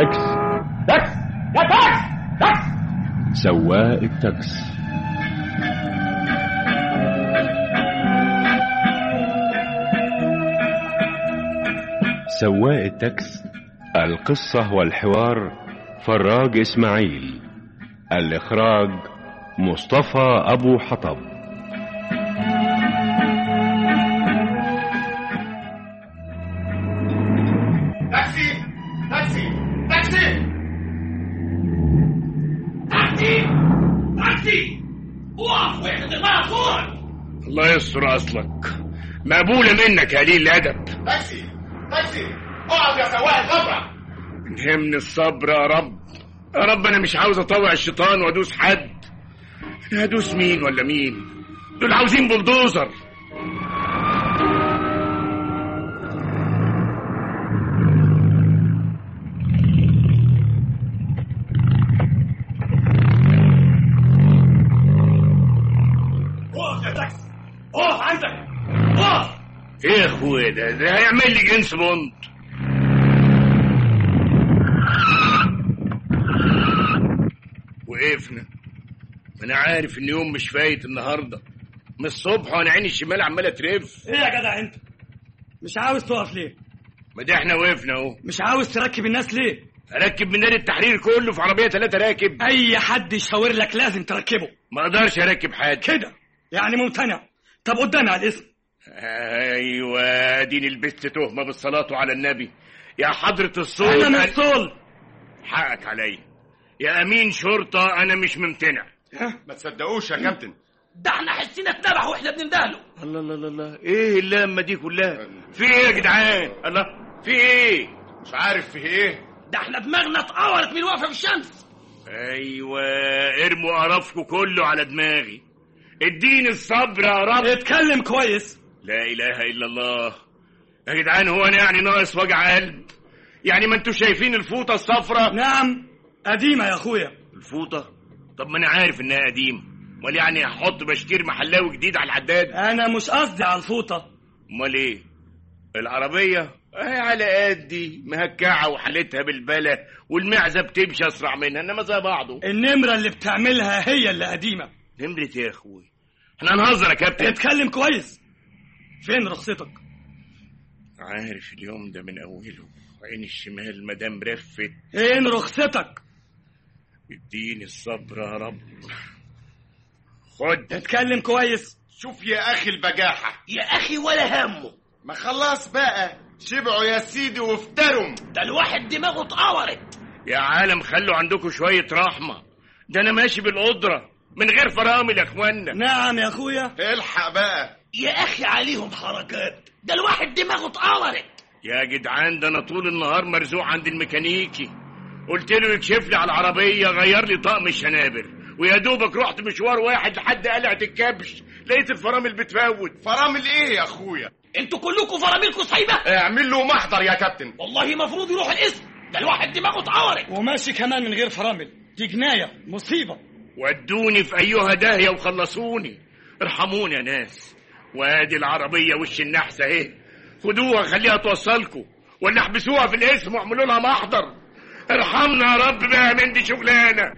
تاكس تاكس يا تاكس تاكس سواق التاكس سواق التاكس القصة والحوار فراج إسماعيل الإخراج مصطفى أبو حطب تاكسي تاكسي تاكسي تاكسي تاكسي اقف واحد الماء فوق الله يستر اصلك مقبولة منك يا قليل الادب تاكسي تاكسي اقف يا سواق الغبرة الهمني الصبر يا رب يا رب انا مش عاوز اطوع الشيطان وادوس حد انا هدوس مين ولا مين دول عاوزين بلدوزر اقف يا تاكسي اقف عندك اقف ايه يا اخويا ده ده هيعمل لي جنس بوند وقفنا انا عارف ان يوم مش فايت النهارده من الصبح وانا عيني الشمال عماله ترف ايه يا جدع انت مش عاوز تقف ليه ما ده احنا وقفنا اهو مش عاوز تركب الناس ليه اركب من نادي التحرير كله في عربيه ثلاثه راكب اي حد يشاور لك لازم تركبه ما اقدرش اركب حد كده يعني ممتنع طب قدامي على الاسم ايوه دين لبست تهمه بالصلاه على النبي يا حضره الصول انا من الصول حقك عليا يا امين شرطه انا مش ممتنع ما تصدقوش يا كابتن ده احنا حسينا اتنبح واحنا بنندهله الله الله الله الله ايه اللمه دي كلها في ايه يا جدعان الله في ايه مش عارف في ايه ده احنا دماغنا اتقورت من الوقفه في الشمس ايوه ارموا قرفكم كله على دماغي اديني الصبر يا رب اتكلم كويس لا اله الا الله يا جدعان هو انا يعني ناقص وجع قلب يعني ما انتوا شايفين الفوطه الصفراء نعم قديمة يا اخويا الفوطه طب ما انا عارف انها قديمه امال يعني هحط بشكير محلاوي جديد على العداد انا مش قصدي على الفوطة امال ايه العربيه اهي على قدي مهكعه وحالتها بالبلا والمعزه بتمشي اسرع منها انما زي بعضه النمرة اللي بتعملها هي اللي قديمة نمرة يا اخوي احنا هنهزر يا كابتن اتكلم كويس فين رخصتك عارف اليوم ده من اوله عين الشمال مدام رفت فين رخصتك اديني الصبر يا رب خد اتكلم كويس شوف يا اخي البجاحة يا اخي ولا همه ما خلاص بقى شبعوا يا سيدي وافتروا ده الواحد دماغه اتقورت يا عالم خلوا عندكم شوية رحمة ده انا ماشي بالقدرة من غير فرامل يا اخوانا نعم يا اخويا الحق بقى يا اخي عليهم حركات ده الواحد دماغه اتقورت يا جدعان ده انا طول النهار مرزوع عند الميكانيكي قلت له يكشف لي على العربية غير لي طقم الشنابر ويا دوبك رحت مشوار واحد لحد قلعة الكبش لقيت الفرامل بتفوت فرامل ايه يا اخويا انتوا كلكم فراملكم سايبه اعمل له محضر يا كابتن والله مفروض يروح الاسم ده الواحد دماغه اتقورت وماشي كمان من غير فرامل دي جناية مصيبة ودوني في ايها داهية وخلصوني ارحموني يا ناس وادي العربية وش النحس اهي خدوها خليها توصلكم ولا احبسوها في الاسم واعملوا لها محضر ارحمنا يا رب بقى من دي شغلانه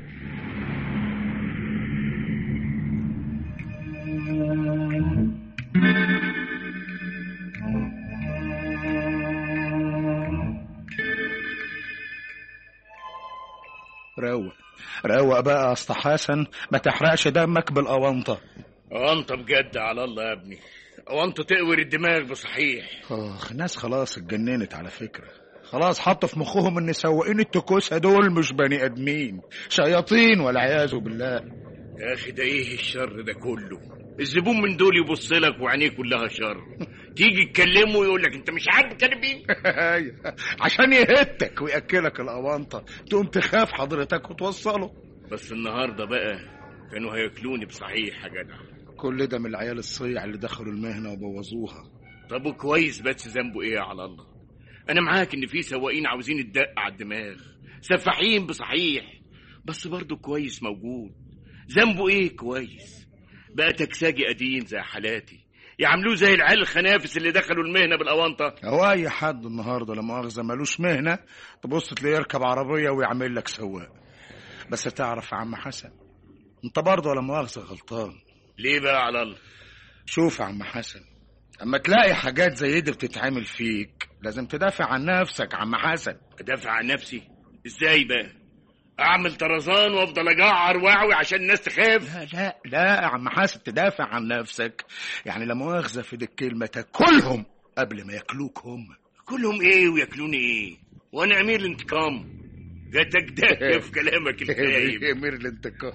روق روق بقى يا اسطى حسن ما تحرقش دمك بالاونطه وانت بجد على الله يا ابني وانت تقور الدماغ بصحيح اخ ناس خلاص اتجننت على فكره خلاص حطوا في مخهم ان سواقين التكوسه دول مش بني ادمين شياطين والعياذ بالله يا اخي ده ايه الشر ده كله الزبون من دول يبص لك وعينيه كلها شر تيجي تكلمه ويقول لك انت مش عارف تتكلم مين عشان يهتك وياكلك الاونطه تقوم تخاف حضرتك وتوصله بس النهارده بقى كانوا هياكلوني بصحيح يا جدع كل ده من العيال الصيع اللي دخلوا المهنه وبوظوها طب وكويس بس ذنبه ايه على الله انا معاك ان في سواقين عاوزين الدق على الدماغ سفاحين بصحيح بس برضه كويس موجود ذنبه ايه كويس بقى تكساجي قديم زي حالاتي يعملوه زي العيال الخنافس اللي دخلوا المهنه بالاونطه هو اي حد النهارده لا مؤاخذه ملوش مهنه تبص تلاقيه يركب عربيه ويعمل لك سواق بس تعرف يا عم حسن انت برضه ولا مؤاخذه غلطان ليه بقى على الله شوف يا عم حسن اما تلاقي حاجات زي دي بتتعمل فيك لازم تدافع عن نفسك يا عم حسن ادافع عن نفسي ازاي بقى اعمل طرزان وافضل اجعر واعوي عشان الناس تخاف لا لا لا يا عم حسن تدافع عن نفسك يعني لا مؤاخذه في دي الكلمه تاكلهم قبل ما ياكلوك هم كلهم ايه وياكلوني ايه وانا امير الانتقام جاتك ده في كلامك الخايب امير الانتقام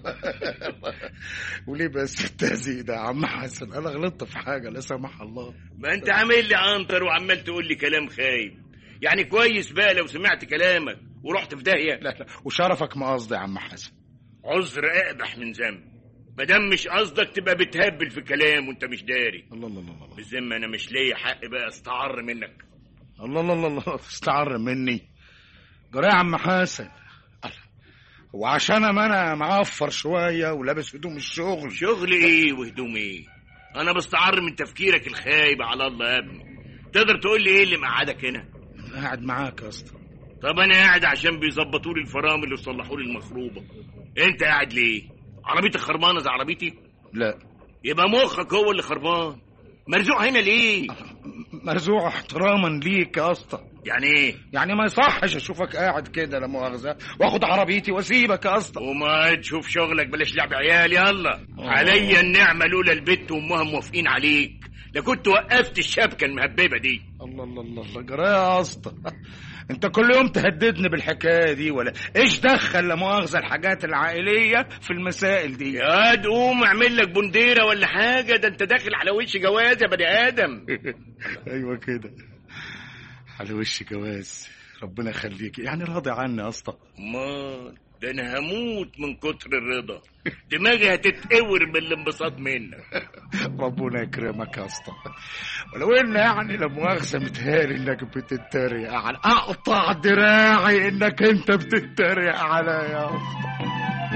وليه بس التهزيء ده يا عم حسن انا غلطت في حاجه لا سمح الله ما انت عامل لي عنتر وعمال تقول لي كلام خايب يعني كويس بقى لو سمعت كلامك ورحت في داهيه لا لا وشرفك ما قصدي يا عم حسن عذر اقبح من ذنب ما دام مش قصدك تبقى بتهبل في كلام وانت مش داري الله الله الله الله بالذمه انا مش ليا حق بقى استعر منك الله الله الله, الله. استعر مني جرى يا عم حسن الله. وعشان اما انا معفر شويه ولابس هدوم الشغل شغل ايه وهدوم ايه انا بستعر من تفكيرك الخايب على الله يا ابني تقدر تقول لي ايه اللي مقعدك هنا قاعد معاك يا اسطى طب انا قاعد عشان بيظبطوا لي الفرامل ويصلحوا لي المخروبه انت قاعد ليه عربيتك خربانه زي عربيتي لا يبقى مخك هو اللي خربان مرزوق هنا ليه مرزوع احتراما ليك يا اسطى يعني ايه يعني ما يصحش اشوفك قاعد كده لا مؤاخذه واخد عربيتي واسيبك يا اسطى وما تشوف شغلك بلاش لعب عيال يلا عليا النعمه لولا البت وامها موافقين عليك لكنت وقفت الشبكه المهببه دي الله الله الله الله جرى يا اسطى انت كل يوم تهددني بالحكايه دي ولا ايش دخل لا مؤاخذه الحاجات العائليه في المسائل دي يا قوم اعمل لك بنديره ولا حاجه ده انت داخل على وش جواز يا بني ادم ايوه كده على وش جواز ربنا يخليك يعني راضي عني يا اسطى ما ده انا هموت من كتر الرضا دماغي هتتقور من الانبساط منك ربنا يكرمك يا اسطى ولو ان يعني لا مؤاخذه متهيألي انك بتتريق على اقطع دراعي انك انت بتتريق عليا يا اسطى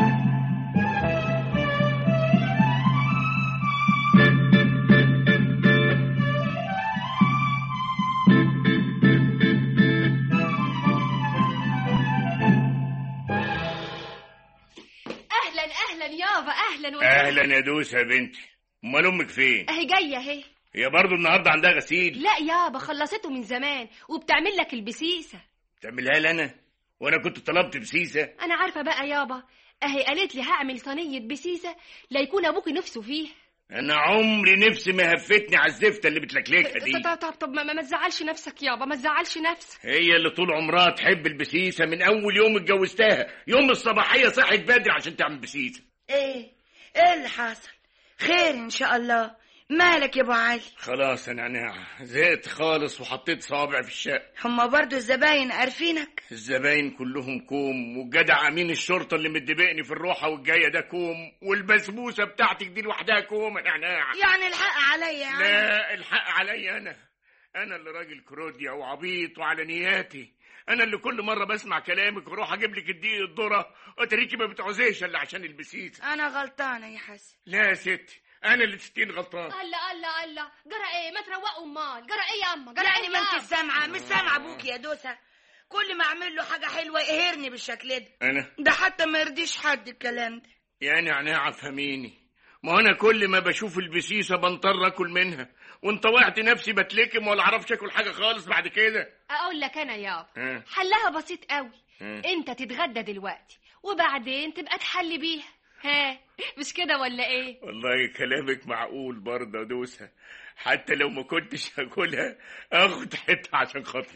اهلا اهلا يابا اهلا وسهلا اهلا يا دوسه يا بنتي امال امك فين اهي جايه اهي هي برضو النهارده عندها غسيل لا يابا خلصته من زمان وبتعمل لك البسيسه تعملها لي انا وانا كنت طلبت بسيسه انا عارفه بقى يابا اهي قالت لي هعمل صينيه بسيسه لا يكون ابوكي نفسه فيها انا عمري نفسي ما هفتني على الزفته اللي بتلكلكها دي طب طب طب ما, ما تزعلش نفسك يابا ما تزعلش نفسك هي اللي طول عمرها تحب البسيسه من اول يوم اتجوزتها يوم الصباحيه صحت بدري عشان تعمل بسيسه ايه ايه اللي حصل خير ان شاء الله مالك يا ابو علي خلاص انا نعناع زهقت خالص وحطيت صوابع في الشقه هما برضو الزباين عارفينك الزباين كلهم كوم والجدع امين الشرطه اللي مدبقني في الروحه والجايه ده كوم والبسبوسه بتاعتك دي لوحدها كوم يا نعناع يعني الحق عليا يعني لا الحق عليا انا انا اللي راجل كروديا وعبيط وعلى نياتي انا اللي كل مره بسمع كلامك واروح اجيب لك الدقيق الذره وتريكي ما بتعوزيش الا عشان البسيسه انا غلطانه يا حسن لا يا ستي انا اللي ستين غلطان الله الله الله جرى ايه ما تروقوا امال جرى ايه يا اما جرى يعني ايه ما انت يا سامعه مش سامعه ابوك يا دوسه كل ما اعمل له حاجه حلوه يقهرني بالشكل ده انا ده حتى ما يرضيش حد الكلام ده يا نعناع فهميني ما انا كل ما بشوف البسيسه بنطر اكل منها وانت وقعت نفسي بتلكم ولا اعرفش اكل حاجه خالص بعد كده اقول لك انا يابا ها. حلها بسيط قوي ها. انت تتغدى دلوقتي وبعدين تبقى تحلي بيها ها مش كده ولا ايه والله كلامك معقول برضه يا دوسة حتى لو ما كنتش هاكلها اخد حته عشان خاطري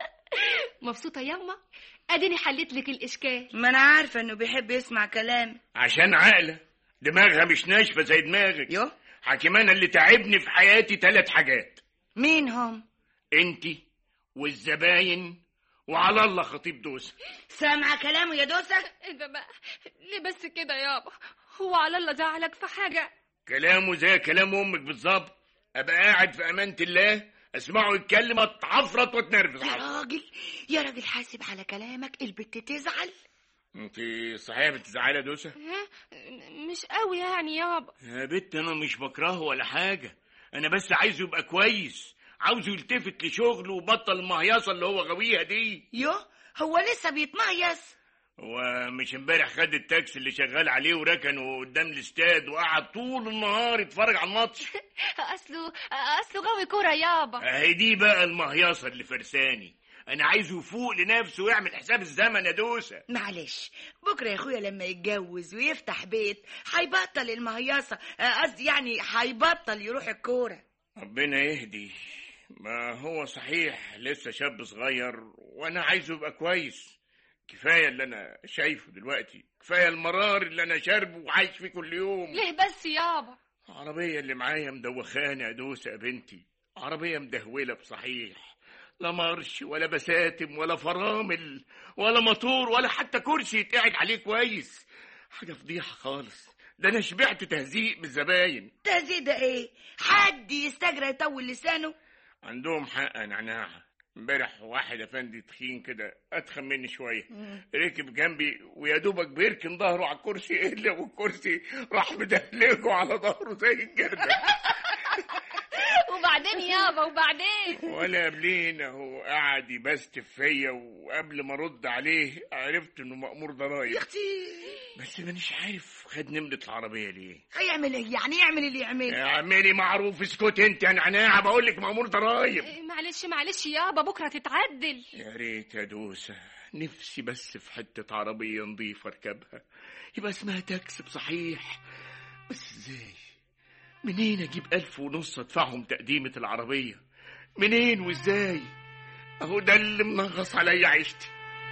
مبسوطه ياما اديني حليت لك الاشكال ما انا عارفه انه بيحب يسمع كلامي عشان عاقله دماغها مش ناشفه زي دماغك يو حكيمانه اللي تعبني في حياتي ثلاث حاجات مين هم انتي والزباين وعلى الله خطيب دوسة سامعه كلامه يا دوسه ايه ده بقى ليه بس كده يابا هو على الله زعلك في حاجه كلامه زي كلام امك بالظبط ابقى قاعد في امانه الله اسمعه يتكلم اتعفرت واتنرفز يا على طول. راجل يا راجل حاسب على كلامك البت تزعل انت صحيح بتزعلي يا دوسة ها مش قوي يعني يابا يا بت انا مش بكرهه ولا حاجه انا بس عايزه يبقى كويس عاوزه يلتفت لشغله وبطل المهيصه اللي هو غاويها دي يو هو لسه بيتميز هو مش امبارح خد التاكسي اللي شغال عليه وركنه قدام الاستاد وقعد طول النهار يتفرج على الماتش اصله اصله غاوي كوره يابا اهي دي بقى المهيصه اللي فرساني انا عايزه يفوق لنفسه ويعمل حساب الزمن يا دوسه معلش بكره يا اخويا لما يتجوز ويفتح بيت هيبطل المهيصه آه، قصدي يعني هيبطل يروح الكوره ربنا يهدي ما هو صحيح لسه شاب صغير وانا عايزه يبقى كويس كفايه اللي انا شايفه دلوقتي كفايه المرار اللي انا شاربه وعايش فيه كل يوم ليه بس يابا العربيه اللي معايا مدوخاني يا دوسه يا بنتي عربيه مدهوله بصحيح لا مارش ولا بساتم ولا فرامل ولا موتور ولا حتى كرسي يتقعد عليه كويس حاجه فضيحه خالص ده انا شبعت تهزيق بالزباين تهزيق ده ايه حد يستجرى يطول لسانه عندهم حق يا نعناع امبارح واحد افندي تخين كده اتخن مني شويه ركب جنبي ويا دوبك بيركن ظهره على الكرسي الا والكرسي راح مدهلجه على ظهره زي الجرده وبعدين يابا وبعدين ولا قبلين اهو قعد يبستف فيا وقبل ما ارد عليه عرفت انه مأمور ضرايب يا اختي بس مانيش عارف خد نمرة العربية ليه هيعمل ايه يعني يعمل اللي يعمله يا عمالي معروف اسكت انت يا نعناع بقول لك مأمور ضرايب معلش معلش يابا بكره تتعدل يا ريت يا دوسة نفسي بس في حتة عربية نظيفة اركبها يبقى اسمها تاكسي بصحيح بس ازاي منين اجيب الف ونص ادفعهم تقديمة العربية منين وازاي اهو ده اللي منغص عليا عيشتي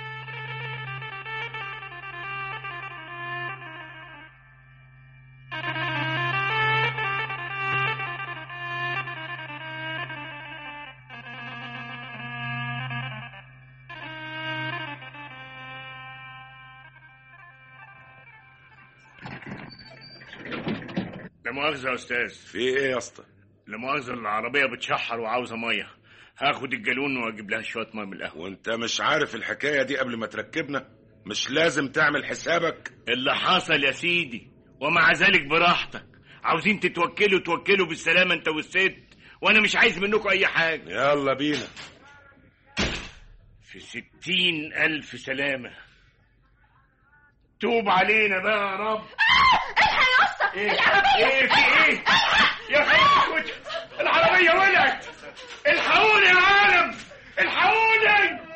لا مؤاخذة يا أستاذ في ايه يا اسطى لا مؤاخذة العربية بتشحر وعاوزة مية هاخد الجالون واجيب لها شوية مية من القهوة وانت مش عارف الحكايه دي قبل ما تركبنا مش لازم تعمل حسابك اللي حصل يا سيدي ومع ذلك براحتك عاوزين تتوكلوا توكلوا بالسلامة انت والست وانا مش عايز منكم اي حاجة يلا بينا في ستين ألف سلامة توب علينا بقى يا رب ايه ايه في ايه يا خير العربية ولعت الحقوني يا عالم الحقوني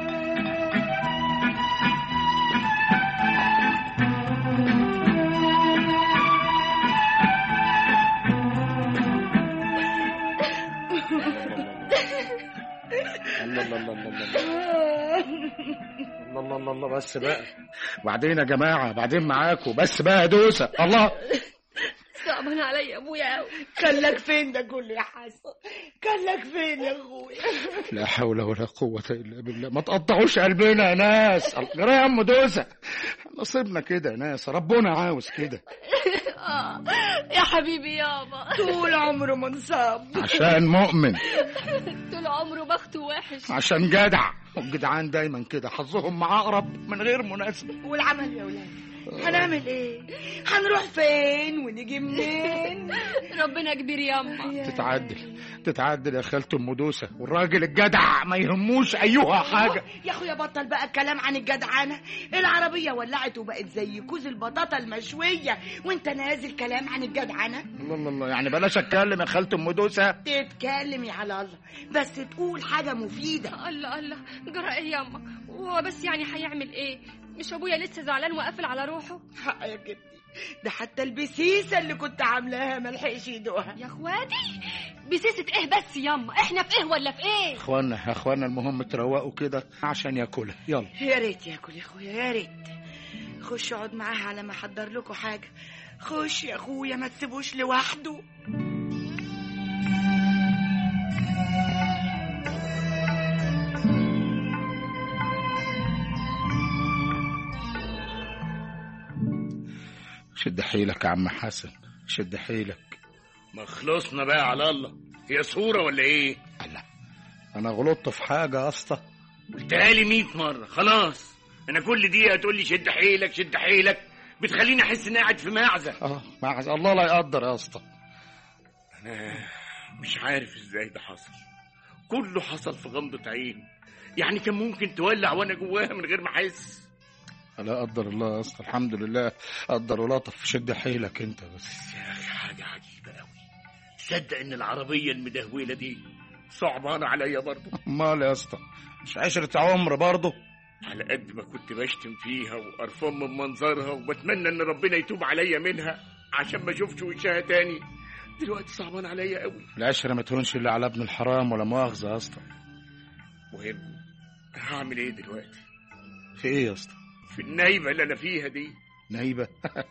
الله الله الله الله الله الله الله الله بس بقى بعدين يا جماعة بعدين معاكم بس بقى يا دوسة الله صعبان عليا ابويا قوي كان لك فين ده كله يا حسن كان لك فين يا اخويا لا حول ولا قوة إلا بالله ما تقطعوش قلبنا يا ناس الله يا عم دوسة نصيبنا كده يا ناس ربنا عاوز كده آه، يا حبيبي يابا طول عمره منصاب عشان مؤمن طول عمره بخته وحش عشان جدع والجدعان دايما كده حظهم مع أقرب من غير مناسبة والعمل يا ولاد هنعمل ايه هنروح فين ونيجي منين ربنا كبير ياما تتعدل تتعدل يا خالة ام دوسة والراجل الجدع ما يهموش أيها حاجة يا اخويا بطل بقى الكلام عن الجدعنه العربيه ولعت وبقت زي كوز البطاطا المشويه وانت نازل كلام عن الجدعنه الله الله الله يعني بلاش اتكلم يا خالة ام دوسة تتكلم يا على الله بس تقول حاجه مفيده الله الله جرى ايه ياما وهو بس يعني هيعمل ايه مش ابويا لسه زعلان وقافل على روحه حق يا جدي ده حتى البسيسه اللي كنت عاملاها ملحقش يدوقها يا اخواتي بسيسة ايه بس ياما احنا في ايه ولا في ايه اخوانا يا اخوانا المهم تروقوا كده عشان ياكلها يلا يا ريت ياكل يا اخويا يا ريت خش اقعد معاها على ما احضر لكم حاجه خش يا اخويا ما تسيبوش لوحده شد حيلك يا عم حسن شد حيلك ما خلصنا بقى على الله هي صورة ولا ايه الله انا غلطت في حاجة يا اسطى قلتها لي 100 مرة خلاص انا كل دقيقة تقول لي شد حيلك شد حيلك بتخليني احس اني قاعد في معزة اه معز الله لا يقدر يا اسطى انا مش عارف ازاي ده حصل كله حصل في غمضة عين يعني كان ممكن تولع وانا جواها من غير ما احس لا قدر الله يا اسطى الحمد لله قدر ولطف شد حيلك انت بس يا اخي حاجة عجيبة قوي تصدق ان العربية المدهولة دي صعبانة عليا برضه امال يا اسطى مش عشرة عمر برضه على قد ما كنت بشتم فيها وقرفان من منظرها وبتمنى ان ربنا يتوب عليا منها عشان ما اشوفش وشها تاني دلوقتي صعبان عليا قوي العشرة ما تهونش الا على ابن الحرام ولا مؤاخذة يا اسطى مهم هعمل ايه دلوقتي في ايه يا اسطى في النايبة اللي انا فيها دي نايبة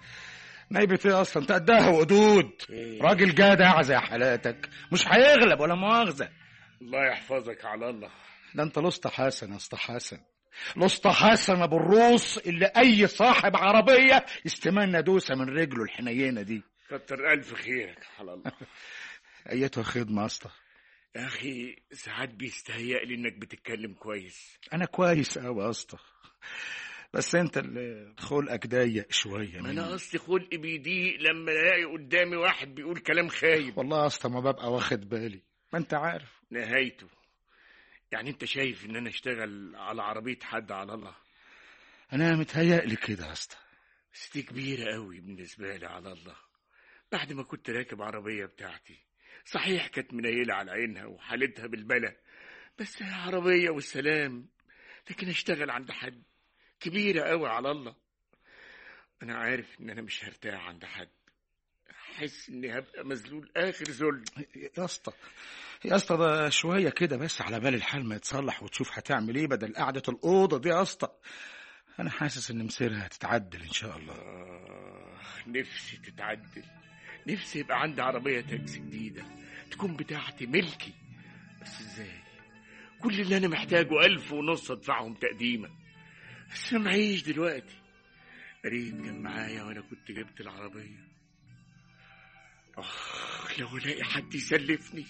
نايبة ايه اصلا انت قدها وقدود إيه؟ راجل جدع زي حالاتك مش هيغلب ولا مؤاخذة الله يحفظك على الله ده انت لست حسن يا اسطى حسن لست حسن ابو الروس اللي اي صاحب عربية يستمنى دوسة من رجله الحنينة دي كتر الف خيرك على الله ايتها خدمة يا اسطى يا اخي ساعات بيستهيأ لي انك بتتكلم كويس انا كويس قوي يا اسطى بس انت اللي خلقك ضيق شويه ما مني. انا اصلي خلقي بيضيق لما الاقي قدامي واحد بيقول كلام خايب والله يا اسطى ما ببقى واخد بالي ما انت عارف نهايته يعني انت شايف ان انا اشتغل على عربية حد على الله انا متهيألي كده يا اسطى بس دي كبيرة قوي بالنسبة لي على الله بعد ما كنت راكب عربية بتاعتي صحيح كانت منيلة على عينها وحالتها بالبلا بس هي عربية والسلام لكن اشتغل عند حد كبيرة قوي على الله انا عارف ان انا مش هرتاح عند حد احس اني هبقى مذلول اخر ذل يا اسطى يا اسطى ده شويه كده بس على بال الحال ما يتصلح وتشوف هتعمل ايه بدل قعده الاوضه دي يا اسطى انا حاسس ان مصيرها هتتعدل ان شاء الله آه نفسي تتعدل نفسي يبقى عندي عربية تاكسي جديدة تكون بتاعتي ملكي بس ازاي كل اللي انا محتاجه ألف ونص ادفعهم تقديما بس انا معيش دلوقتي يا ريت كان معايا وانا كنت جبت العربية اخ لو الاقي حد يسلفني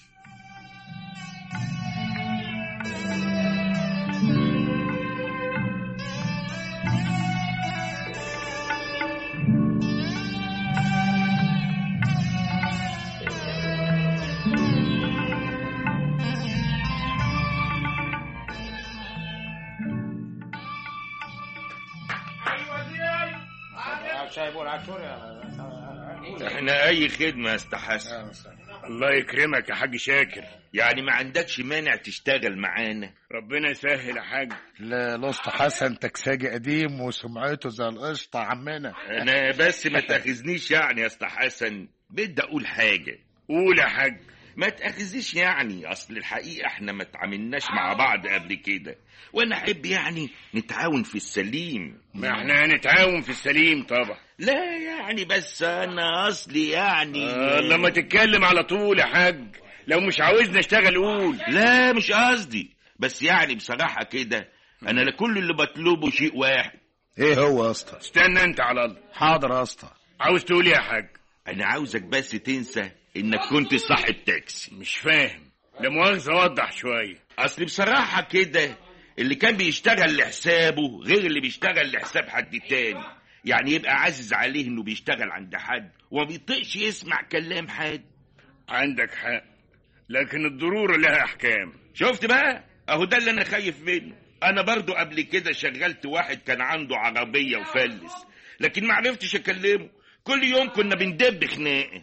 احنا اي خدمة يا أستا حسن الله يكرمك يا حاج شاكر يعني ما عندكش مانع تشتغل معانا ربنا يسهل يا حاج لا الاسطى حسن تكساجي قديم وسمعته زي القشطه عمنا انا بس ما تاخذنيش يعني يا أستا حسن بدي اقول حاجة قول يا حاج ما تاخذنيش يعني اصل الحقيقة احنا ما تعاملناش مع بعض قبل كده وانا احب يعني نتعاون في السليم ما احنا هنتعاون في السليم طبعا لا يعني بس انا اصلي يعني آه لما تتكلم على طول يا حاج لو مش عاوزني اشتغل قول لا مش قصدي بس يعني بصراحة كده انا لكل اللي بطلبه شيء واحد ايه هو يا اسطى استنى انت على الله حاضر يا اسطى عاوز تقول إيه يا حاج انا عاوزك بس تنسى انك كنت صاحب تاكسي مش فاهم لا مؤاخذة وضح شوية اصل بصراحة كده اللي كان بيشتغل لحسابه غير اللي بيشتغل لحساب حد تاني يعني يبقى عزيز عليه انه بيشتغل عند حد وما بيطيقش يسمع كلام حد عندك حق لكن الضرورة لها أحكام شفت بقى اهو ده اللي انا خايف منه انا برضو قبل كده شغلت واحد كان عنده عربية وفلس لكن ما عرفتش اكلمه كل يوم كنا بندب خناقه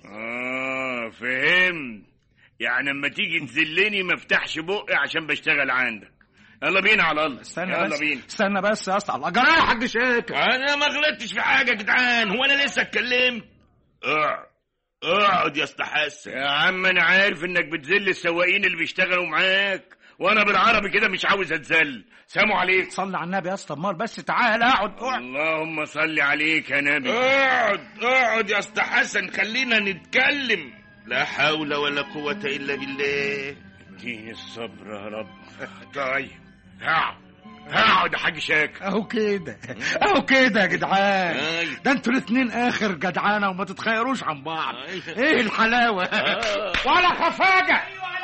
آه فهمت يعني اما تيجي تذلني ما افتحش بقي عشان بشتغل عندك يلا بينا على الله استنى يلا بس بينا استنى بس يا اسطى الله جرى يا حاج شاكر انا ما غلطتش في حاجه يا جدعان هو انا لسه اتكلمت اقعد اقعد يا اسطى حسن يا عم انا عارف انك بتذل السواقين اللي بيشتغلوا معاك وانا بالعربي كده مش عاوز اتذل ساموا عليك صلي على النبي يا اسطى امال بس تعال اقعد اقعد اللهم صل عليك يا نبي اقعد اقعد يا اسطى حسن خلينا نتكلم لا حول ولا قوه الا بالله اديني الصبر يا رب طيب اقعد اقعد يا حاج شاكر اهو كده اهو كده يا جدعان أيوة. ده انتوا الاتنين اخر جدعانه وما تتخيروش عن بعض أيوة. ايه الحلاوه آه. ولا خفاجه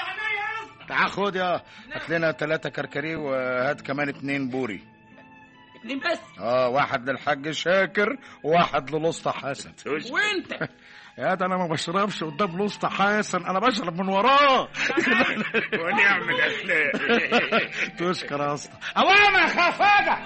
تعال خد يا هات لنا ثلاثة كركريه وهات كمان اتنين بوري اتنين بس اه واحد للحاج شاكر وواحد للاسطى حسن وانت يا ده انا ما بشربش قدام الاسطى حسن انا بشرب من وراه ونعمل اخلاق تشكر يا اسطى اوام يا خفاجه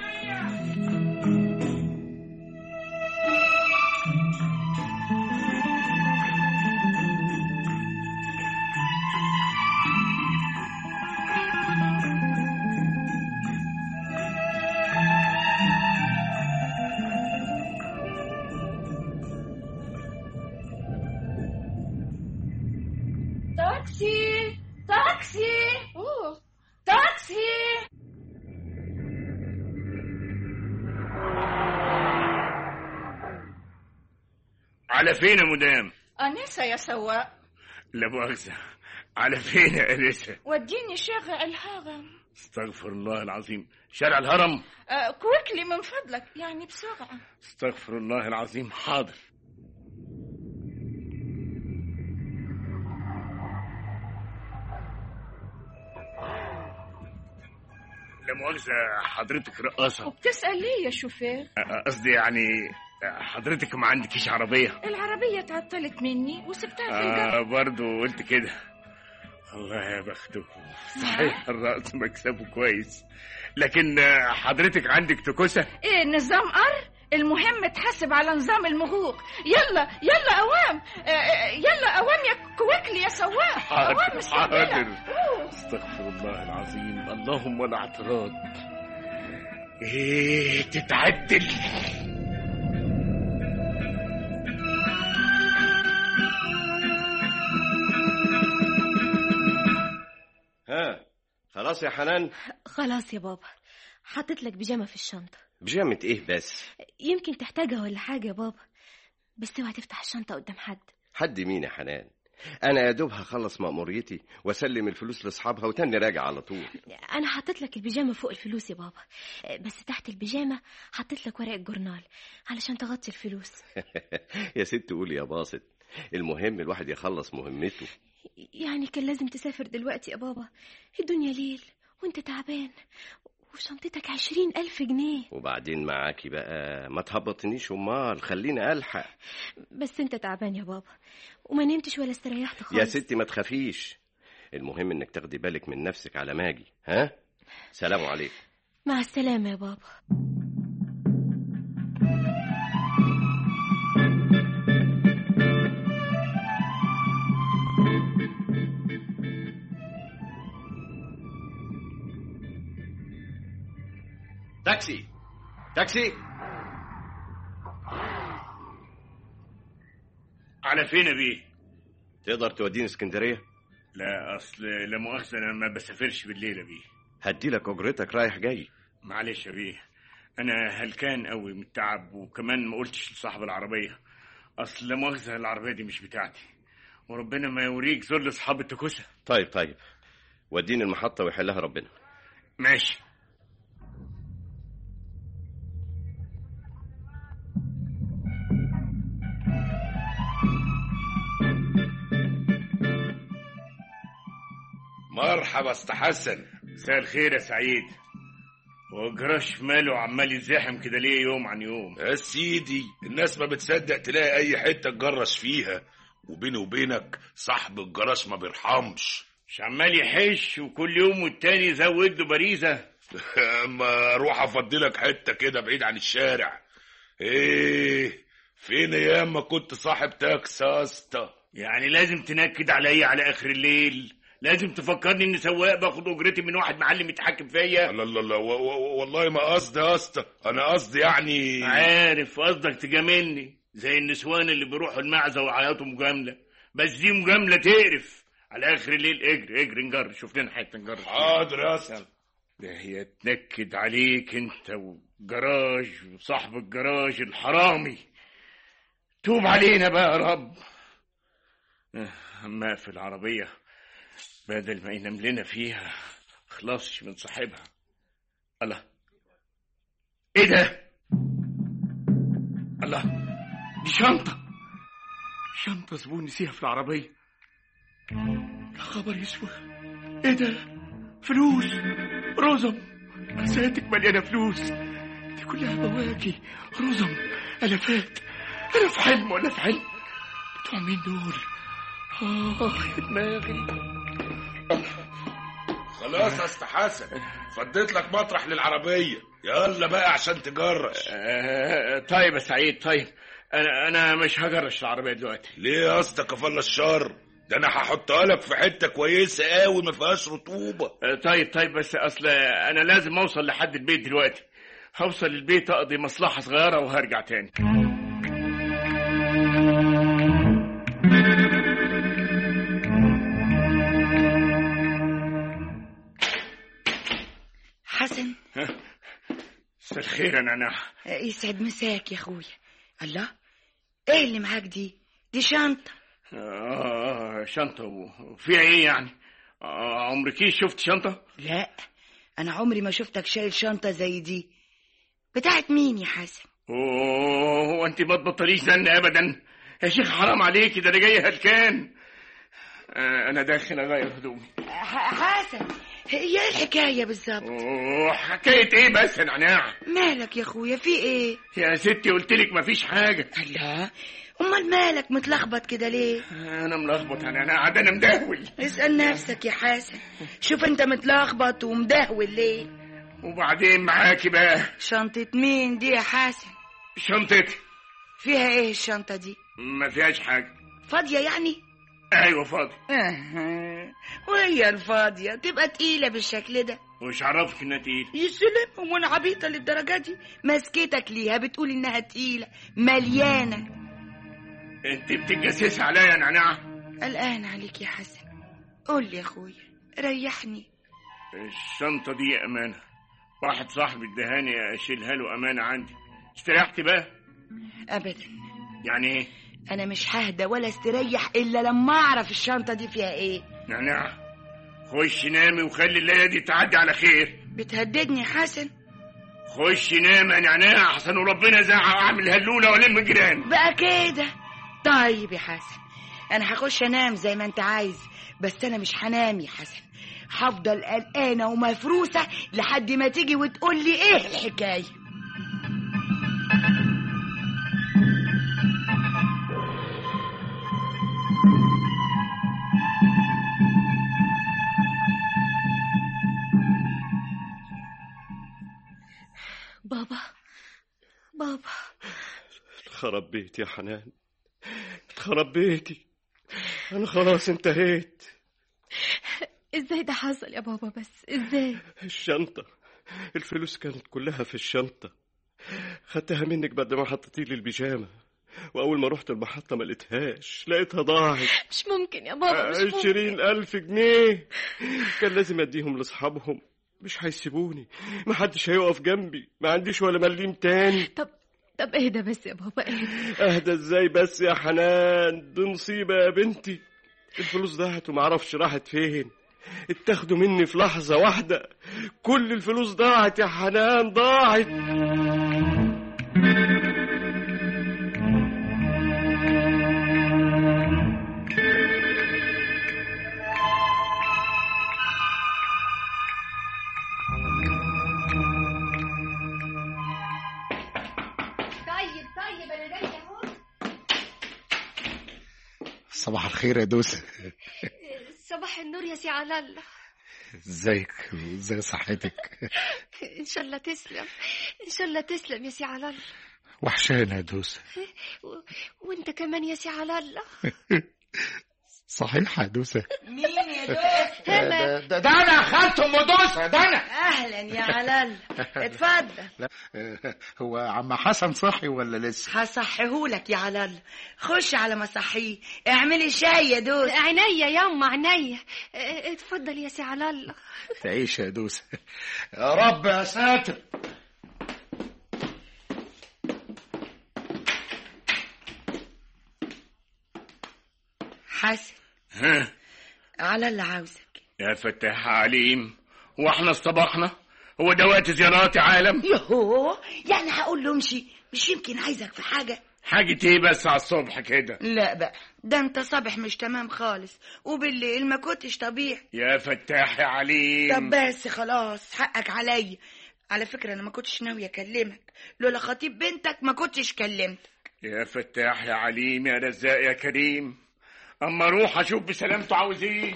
تاكسي تاكسي أوه. تاكسي على فين يا مدام أنسة يا سواق لا مؤاخذة على فين يا أنسة وديني شارع الهرم استغفر الله العظيم شارع الهرم أه كويكلي من فضلك يعني بسرعة استغفر الله العظيم حاضر لا مؤاخذة حضرتك رقاصة وبتسأل ليه يا شوفير أ- قصدي يعني حضرتك ما عندكيش عربية العربية تعطلت مني وسبتها في الجرة آه برضو قلت كده الله يا بختكم صحيح الرأس مكسبه كويس لكن آه، حضرتك عندك تكوسة ايه نظام ار المهم تحاسب على نظام المغوق يلا يلا اوام آه، آه، يلا اوام يا كويكلي يا سواق اوام حاضر مستعجلة حاضر أوه. استغفر الله العظيم اللهم ولا اعتراض ايه تتعدل ها خلاص يا حنان خلاص يا بابا حطيت لك بيجامة في الشنطة بيجامة ايه بس يمكن تحتاجها ولا حاجة يا بابا بس اوعى تفتح الشنطة قدام حد حد مين يا حنان انا يا دوب هخلص مأموريتي واسلم الفلوس لاصحابها وتاني راجع على طول انا حطيت لك البيجامة فوق الفلوس يا بابا بس تحت البيجامة حطيت لك ورق الجورنال علشان تغطي الفلوس يا ست قولي يا باسط المهم الواحد يخلص مهمته يعني كان لازم تسافر دلوقتي يا بابا الدنيا ليل وانت تعبان وشنطتك عشرين ألف جنيه وبعدين معاكي بقى ما تهبطنيش امال خليني الحق بس انت تعبان يا بابا وما نمتش ولا استريحت خالص يا ستي ما تخافيش المهم انك تاخدي بالك من نفسك على ماجي ها سلام عليكم مع السلامة يا بابا تاكسي تاكسي على فين يا بيه تقدر توديني اسكندريه لا اصل لا مؤاخذة انا ما بسافرش بالليل يا بيه هدي لك اجرتك رايح جاي معلش يا بيه انا هلكان قوي من التعب وكمان ما قلتش لصاحب العربيه اصل لا مؤاخذه العربيه دي مش بتاعتي وربنا ما يوريك ذل اصحاب التكوسه طيب طيب وديني المحطه ويحلها ربنا ماشي مرحبا است حسن مساء الخير يا سعيد وجراش ماله عمال يزاحم كده ليه يوم عن يوم يا سيدي الناس ما بتصدق تلاقي اي حته تجرش فيها وبيني وبينك صاحب الجراش ما بيرحمش مش عمال يحش وكل يوم والتاني يزود له باريزه اما اروح افضلك حته كده بعيد عن الشارع ايه فين ايام ما كنت صاحب تاكس يا اسطى يعني لازم تنكد عليا على اخر الليل لازم تفكرني اني سواق باخد اجرتي من واحد معلم يتحكم فيا لا لا لا و- و- والله ما قصدي يا اسطى انا قصدي يعني عارف قصدك تجاملني زي النسوان اللي بيروحوا المعزة ويعيطوا مجاملة بس دي مجاملة تقرف على اخر الليل اجري اجري نجر شوف لنا حته نجر حاضر يا اسطى ده هي تنكد عليك انت وجراج وصاحب الجراج الحرامي توب علينا بقى يا رب اه، اما في العربية بدل ما ينام لنا فيها خلاصش من صاحبها الله ايه ده الله دي شنطة شنطة زبون نسيها في العربية يا خبر يسوى ايه ده فلوس رزم كاساتك مليانة فلوس دي كلها بواكي رزم ألفات أنا في حلم ولا في حلم بتوع مين دول اه يا دماغي خلاص يا اسطى حسن فضيت لك مطرح للعربيه يلا بقى عشان تجرش آه، طيب يا سعيد طيب انا انا مش هجرش العربيه دلوقتي ليه يا اسطى كفل الشر ده انا هحطها لك في حته كويسه قوي ما فيهاش رطوبه آه، طيب طيب بس اصل انا لازم اوصل لحد البيت دلوقتي هوصل البيت اقضي مصلحه صغيره وهرجع تاني حسن مساء الخير يا نعناع يسعد مساك يا اخويا الله ايه اللي معاك دي دي شنطه اه شنطه وفيها ايه يعني آه عمرك شفت شنطه لا انا عمري ما شفتك شايل شنطه زي دي بتاعت مين يا حسن اوه انت ما تبطليش زن ابدا يا شيخ حرام عليكي ده انا جاي هلكان آه انا داخل اغير هدومي ح- حسن هي ايه الحكايه بالظبط اوه حكايه ايه بس يا نعناع مالك يا اخويا في ايه يا ستي قلت لك مفيش حاجه لا امال مالك متلخبط كده ليه انا ملخبط يا نعناع ده انا مدهول اسال نفسك يا حسن شوف انت متلخبط ومدهول ليه وبعدين معاكي بقى شنطه مين دي يا حسن شنطتي فيها ايه الشنطه دي ما فيهاش حاجه فاضيه يعني ايوه فاضي أها. وهي الفاضيه تبقى تقيله بالشكل ده وش عرفك انها تقيل يا سلام هو انا عبيطه للدرجه دي مسكتك ليها بتقول انها تقيله مليانه انت بتتجسسي عليا يا نعناع قلقان عليك يا حسن قول لي يا اخويا ريحني الشنطه دي امانه واحد صاحبي ادهاني اشيلها له امانه عندي استريحتي بقى ابدا يعني ايه انا مش ههدى ولا استريح الا لما اعرف الشنطه دي فيها ايه نعناع خش نامي وخلي الليله دي تعدي على خير بتهددني يا حسن خش نام يا نعناع احسن وربنا زعق اعمل هلوله والم جيران بقى كده طيب يا حسن انا هخش انام زي ما انت عايز بس انا مش هنام يا حسن هفضل قلقانه ومفروسه لحد ما تيجي وتقول لي ايه الحكايه بابا بابا خرب بيتي يا حنان خرب بيتي انا خلاص انتهيت ازاي ده حصل يا بابا بس ازاي الشنطة الفلوس كانت كلها في الشنطة خدتها منك بعد ما حطيتي لي البيجامة وأول ما رحت المحطة ما لقيتهاش لقيتها ضاعت مش ممكن يا بابا مش ممكن عشرين ألف جنيه كان لازم أديهم لأصحابهم مش هيسيبوني محدش هيقف جنبي ما عنديش ولا مليم تاني طب طب اهدى بس يا بابا اهدى اهدى ازاي بس يا حنان دي مصيبة يا بنتي الفلوس ضاعت ومعرفش راحت فين اتاخدوا مني في لحظة واحدة كل الفلوس ضاعت يا حنان ضاعت طيب طيب انا جاي اهو صباح الخير يا دوسة صباح النور يا سي على الله ازيك ازاي صحتك ان شاء الله تسلم ان شاء الله تسلم يا سي على الله وحشانة يا دوسة و... وانت كمان يا سي على الله صحيح يا دوسة مين يا دوسة هلا ده, ده انا خالته ام دوسة ده انا اهلا يا علال اتفضل لا هو عم حسن صحي ولا لسه هصحيهولك يا علال خش على ما صحيه اعملي شاي يا دوس عينيا ياما عينيا اه، اتفضل يا سي على الله تعيش يا دوسة يا رب يا ساتر حسن ها على اللي عاوزك يا فتاح عليم واحنا اصطبحنا هو ده وقت زيارات عالم يهو يعني هقول له امشي مش يمكن عايزك في حاجة حاجة ايه بس على الصبح كده لا بقى ده انت صبح مش تمام خالص وبالليل ما كنتش طبيعي يا فتاح يا عليم طب بس خلاص حقك عليا على فكرة انا ما كنتش ناوية اكلمك لولا خطيب بنتك ما كنتش كلمتك يا فتاح يا عليم يا رزاق يا كريم اما اروح اشوف بسلامته عاوز ايه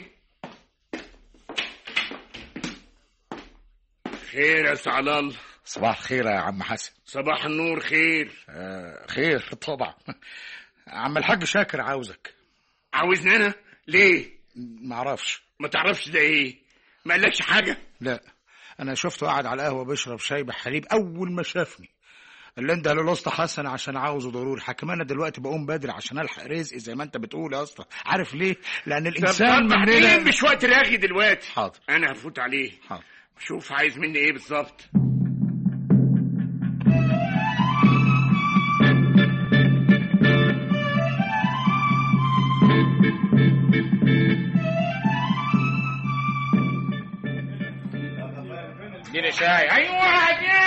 خير يا سعد الله صباح الخير يا عم حسن صباح النور خير آه خير طبعا عم الحاج شاكر عاوزك عاوزني انا ليه معرفش ما تعرفش ده ايه ما قالكش حاجه لا انا شفته قاعد على القهوه بيشرب شاي بحليب اول ما شافني اللي انت للاسطى حسن عشان عاوزه ضروري حكم انا دلوقتي بقوم بدري عشان الحق رزقي زي ما انت بتقول يا اسطى عارف ليه لان الانسان طب مننا مننا مش وقت رغي دلوقتي حاضر انا هفوت عليه حاضر شوف عايز مني ايه بالظبط اديني شاي ايوه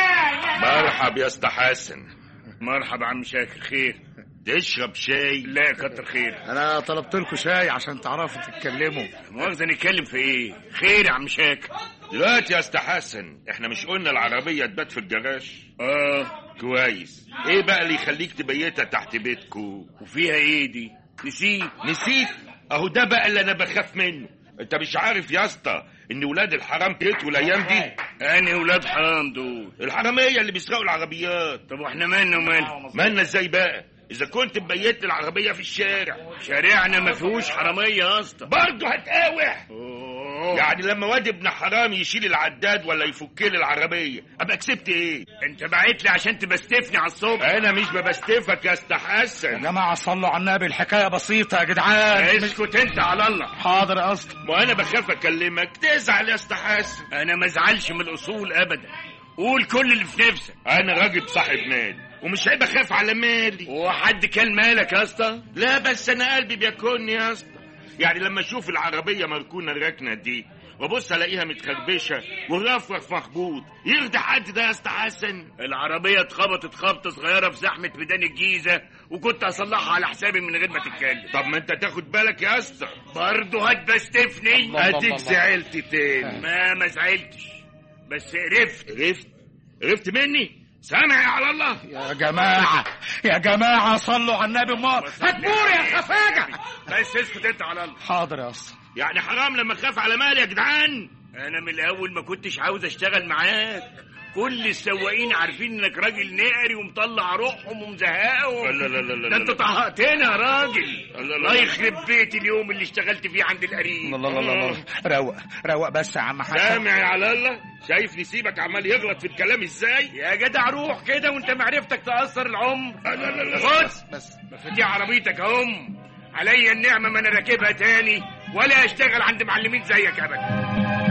مرحب يا اسطى حسن مرحبا عم شاكر خير تشرب شاي لا كتر خير انا طلبت لكم شاي عشان تعرفوا تتكلموا مؤاخذة نتكلم في ايه خير يا عم شاكر دلوقتي يا اسطى حسن احنا مش قلنا العربيه تبات في الجراج اه كويس ايه بقى اللي يخليك تبيتها تحت بيتكو وفيها ايه دي نسيت نسيت اهو ده بقى اللي انا بخاف منه انت مش عارف يا اسطى ان ولاد الحرام كتروا الايام دي اني ولاد حرام دول الحراميه اللي بيسرقوا العربيات طب واحنا مالنا ومالهم مالنا ازاي بقى اذا كنت مبيت العربيه في الشارع شارعنا ما فيهوش حراميه يا اسطى برضه هتقاوح أوه. يعني لما واد ابن حرام يشيل العداد ولا يفك لي العربيه ابقى كسبت ايه انت بعت لي عشان تبستفني على الصبح انا مش ببستفك يا اسطى يا حسن جماعه صلوا على النبي الحكايه بسيطه يا جدعان اسكت انت على الله حاضر يا اسطى ما انا بخاف اكلمك تزعل يا اسطى حسن انا ما ازعلش من الاصول ابدا قول كل اللي في نفسك انا راجل صاحب مال ومش عيب اخاف على مالي هو حد كان مالك يا اسطى لا بس انا قلبي بياكلني يا اسطى يعني لما اشوف العربيه مركونه الركنه دي وابص الاقيها متخربشه والرفرف مخبوط يرضي حد ده يا اسطى حسن العربيه اتخبطت خبطه صغيره في زحمه ميدان الجيزه وكنت هصلحها على حسابي من غير ما تتكلم طب ما انت تاخد بالك يا اسطى برضه هتبستفني اديك زعلت تاني ما ما زعلتش بس قرفت عرفت عرفت مني سامع يا على الله يا جماعه يا جماعه صلوا على النبي ما هتمور يا خفاجه بس اسكت انت على الله حاضر يا اسطى يعني حرام لما اخاف على مالي يا جدعان انا من الاول ما كنتش عاوز اشتغل معاك كل السواقين عارفين انك راجل نقري ومطلع روحهم ومزهقهم لا لا لا لا ده انت طهقتنا يا راجل لا لا الله يخرب بيت اليوم اللي اشتغلت فيه عند القريب الله الله الله روق روق بس يا عم حسن سامع يا على الله شايف نسيبك عمال يغلط في الكلام ازاي يا جدع روح كده وانت معرفتك تأثر العمر لا لا لا خد بس مفاتيح عربيتك اهم عليا النعمة ما انا راكبها تاني ولا اشتغل عند معلمين زيك ابدا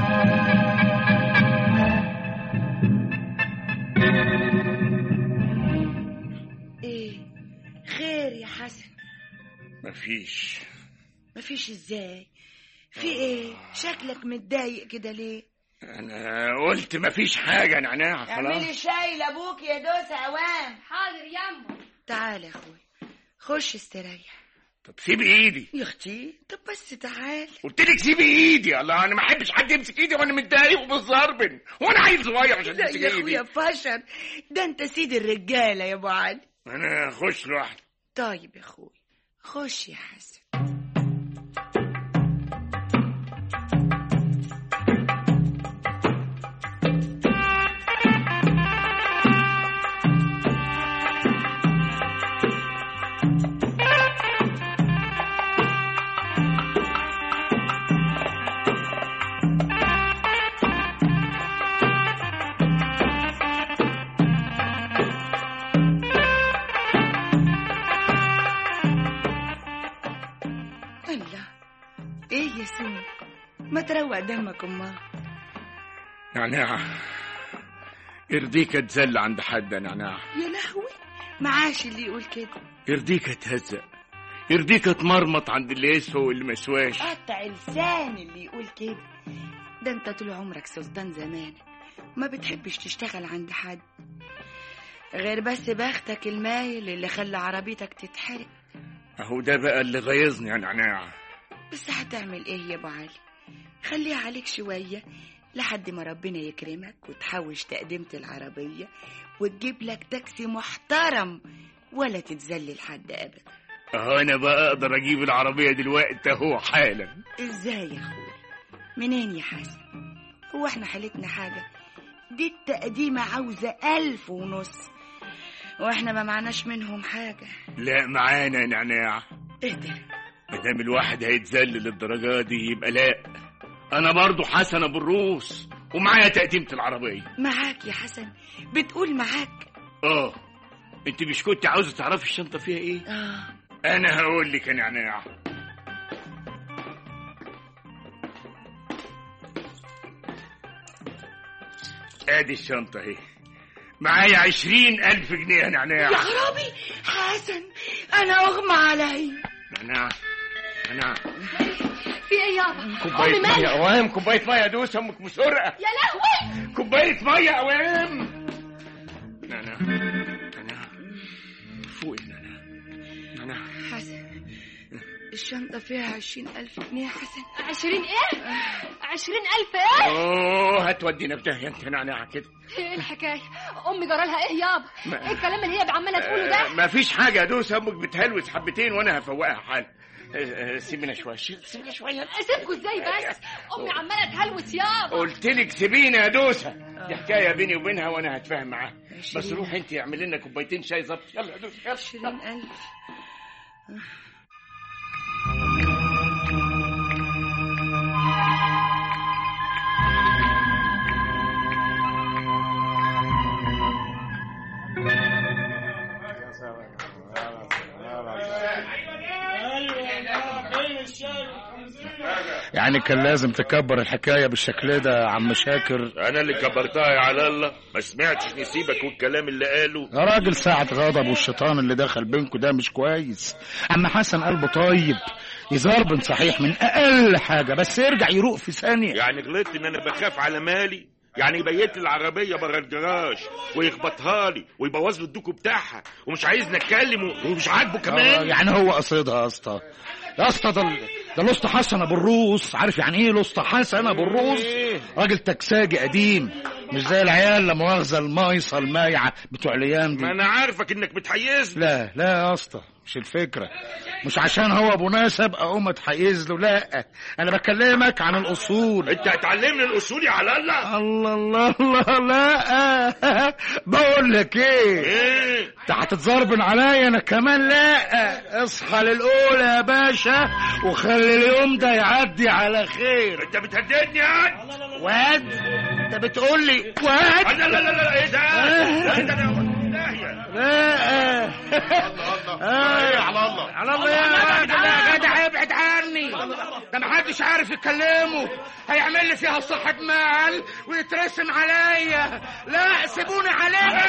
ايه خير يا حسن مفيش مفيش ازاي في ايه شكلك متضايق كده ليه انا قلت مفيش حاجة نعناع اعملي خلاص شاي لابوك يا دوس عوام حاضر ياما تعال يا اخوي خش استريح طب سيبي ايدي يا اختي طب بس تعال قلت لك سيبي ايدي الله انا ما احبش حد يمسك ايدي وانا متضايق وبالظربن وانا عيل صغير عشان لا تمسك يا ايدي اخويا فشل ده انت سيد الرجاله يا ابو علي انا اخش لوحدي طيب يا اخوي خش يا حسن الله ايه يا سون ما تروق دمك امال نعناع يرضيك اتذل عند حد يا نعناع يا لهوي معاش اللي يقول كده يرضيك اتهزق يرضيك اتمرمط عند اللي يسوى واللي ما يسواش قطع لسان اللي يقول كده ده انت طول عمرك سلطان زمانك ما بتحبش تشتغل عند حد غير بس بختك المايل اللي خلى عربيتك تتحرق اهو ده بقى اللي غيظني يا نعناع بس هتعمل ايه يا ابو علي خليها عليك شوية لحد ما ربنا يكرمك وتحوش تقدمة العربية وتجيب لك تاكسي محترم ولا تتذلل حد ابدا اهو انا بقى اقدر اجيب العربية دلوقتي اهو حالا ازاي يا اخويا منين يا حسن هو احنا حالتنا حاجة دي التقديمة عاوزة ألف ونص واحنا ما معناش منهم حاجة لا معانا يا نعناع ايه ده مادام الواحد هيتذلل للدرجة دي يبقى لا انا برضو حسن ابو الروس ومعايا تقديمة العربية معاك يا حسن بتقول معاك اه انت مش كنت عاوزة تعرفي الشنطة فيها ايه اه انا هقول لك يا نعناع ادي الشنطة اهي معايا عشرين الف جنيه يا نعناع يا خرابي حسن انا اغمى علي نعناع نعناع في ايه يابا كوباية أمي مية مالك؟ اوام كوباية مية دوس امك مسرقة يا لهوي كوباية مية اوام نعناع نعناع فوق يا نعناع نعناع حسن الشنطة فيها عشرين ألف جنيه يا حسن عشرين ايه عشرين الف ايه اوه هتودينا في داهية انت نعناع كده ايه الحكاية امي جرالها ايه يابا ما- ايه الكلام اللي هي عمالة تقوله ده ما فيش حاجة يا دوس امك بتهلوس حبتين وانا هفوقها حال آه، آه، سيبينا شوية سيبينا شوية اسيبكوا ازاي بس امي عمالة تهلوس يابا قلت لك سيبينا يا دوسة دي حكاية بيني وبينها وانا هتفاهم معاها بس عشرين. روح انت اعمل لنا كوبايتين شاي ظبط يلا يا دوسة يلا عشرين ألف يعني كان لازم تكبر الحكايه بالشكل ده يا عم شاكر انا اللي كبرتها يا على الله ما سمعتش نسيبك والكلام اللي قاله يا راجل ساعة غضب والشيطان اللي دخل بينكوا ده مش كويس أما حسن قلبه طيب يزربن صحيح من أقل حاجة بس يرجع يروق في ثانية يعني غلطت ان انا بخاف على مالي يعني يبيت لي العربيه بره الجراج ويخبطها لي ويبوظ لي الدوكو بتاعها ومش عايزني اتكلم ومش عاجبه آه، كمان يعني هو قصدها يا اسطى يا اسطى ده ال- ده الاسطى حسن ابو الروس عارف يعني ايه الاسطى حسن ابو الروس راجل تكساجي قديم مش زي العيال لا مؤاخذه المايصه المايعه بتوع الايام دي ما انا عارفك انك بتحيزني لا لا يا اسطى مش الفكره مش عشان هو ابو نسب اقوم اتحيز له لا انا بكلمك عن الاصول انت هتعلمني الاصول يا على الله الله الله الله لا بقول لك ايه ايه انت هتتزربن عليا انا كمان لا اصحى للاولى يا باشا وخلي اليوم ده يعدي على خير انت بتهددني يعني واد انت بتقول لي واد لا لا لا لا ايه ده لا انت داهية. لا الله على الله على الله يا راجل يا جدع ابعد عني ده محدش عارف يكلمه هيعمل لي فيها صاحب مال ويترسم عليا لا سيبوني عليه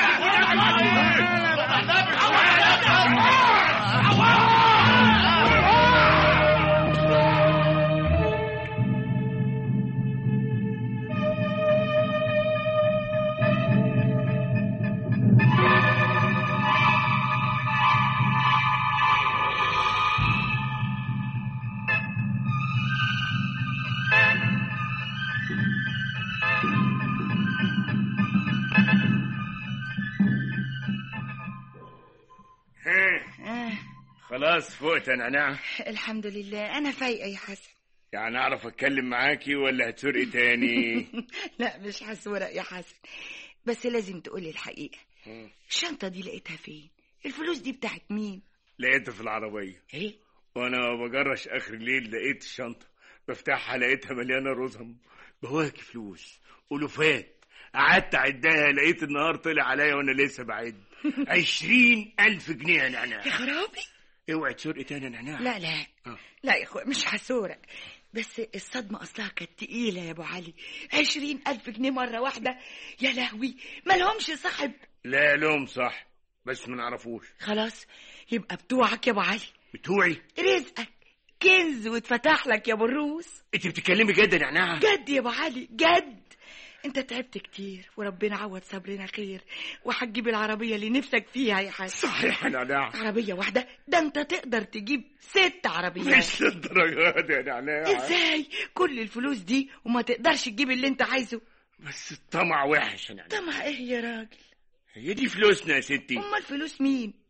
ها، خلاص فوقت يا نعناع الحمد لله انا فايقه يا حسن يعني اعرف اتكلم معاكي ولا هتسرقي تاني لا مش هسورق يا حسن بس لازم تقولي الحقيقه الشنطه دي لقيتها فين الفلوس دي بتاعت مين لقيتها في العربية ايه وانا بجرش اخر الليل لقيت الشنطة بفتحها لقيتها مليانة رزم بواكي فلوس ألوفات قعدت أعدها لقيت النهار طلع عليا وأنا لسه بعد عشرين ألف جنيه يا نعناع يا خرابي اوعي تسرقي تاني يا نعناع لا لا آه. لا يا اخويا مش هسورق بس الصدمة أصلها كانت تقيلة يا أبو علي عشرين ألف جنيه مرة واحدة يا لهوي مالهمش صاحب لا لهم صح بس ما نعرفوش خلاص يبقى بتوعك يا أبو علي بتوعي رزقك كنز واتفتح لك يا أبو الروس انت بتتكلمي جد يا نعناع جد يا أبو علي جد انت تعبت كتير وربنا عوض صبرنا خير وهتجيب العربية اللي نفسك فيها يا حسن صحيح يا نعناع عربية واحدة ده انت تقدر تجيب ست عربيات مش للدرجات يا نعناع ازاي كل الفلوس دي وما تقدرش تجيب اللي انت عايزه بس الطمع وحش يا نعناع طمع ايه يا راجل هي دي فلوسنا يا ستي امال فلوس مين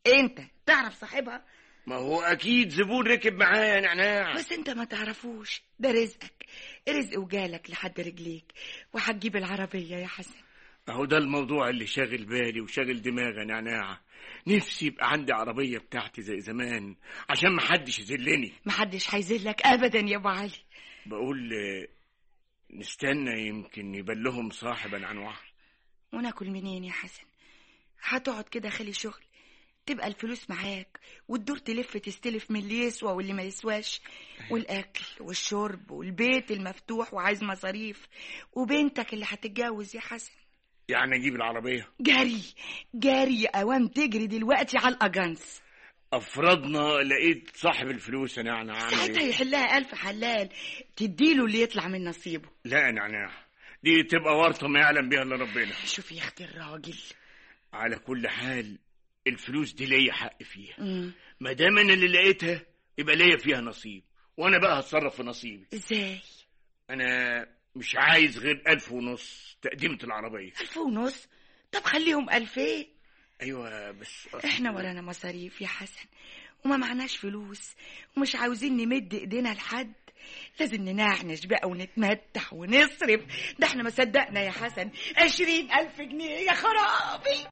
انت تعرف صاحبها ما هو اكيد زبون ركب معايا يا نعناع بس انت ما تعرفوش ده رزقك رزق وجالك لحد رجليك وهتجيب العربية يا حسن اهو ده الموضوع اللي شاغل بالي وشاغل دماغي يا نعناع نفسي يبقى عندي عربية بتاعتي زي زمان عشان محدش يذلني محدش هيذلك ابدا يا ابو علي بقول آه، نستنى يمكن يبان لهم صاحب الانواع وناكل منين يا حسن هتقعد كده خلي شغل تبقى الفلوس معاك وتدور تلف تستلف من اللي يسوى واللي ما يسواش والاكل والشرب والبيت المفتوح وعايز مصاريف وبنتك اللي هتتجوز يا حسن يعني اجيب العربية جري جري اوام تجري دلوقتي على الاجانس افرضنا لقيت صاحب الفلوس يا نعناع عامل ساعتها ايه يحلها الف حلال تديله اللي يطلع من نصيبه لا يا نعناع دي تبقى ورطة ما يعلم بيها الا ربنا شوف يا اختي الراجل على كل حال الفلوس دي ليا حق فيها مم. ما دام انا اللي لقيتها يبقى ليا فيها نصيب وانا بقى هتصرف في نصيبي ازاي انا مش عايز غير ألف ونص تقديمة العربية الف ونص طب خليهم الفين ايوه بس احنا ورانا مصاريف يا حسن وما معناش فلوس ومش عاوزين نمد ايدينا لحد لازم ننعنش بقى ونتمتع ونصرف ده احنا ما صدقنا يا حسن عشرين ألف جنيه يا خرابي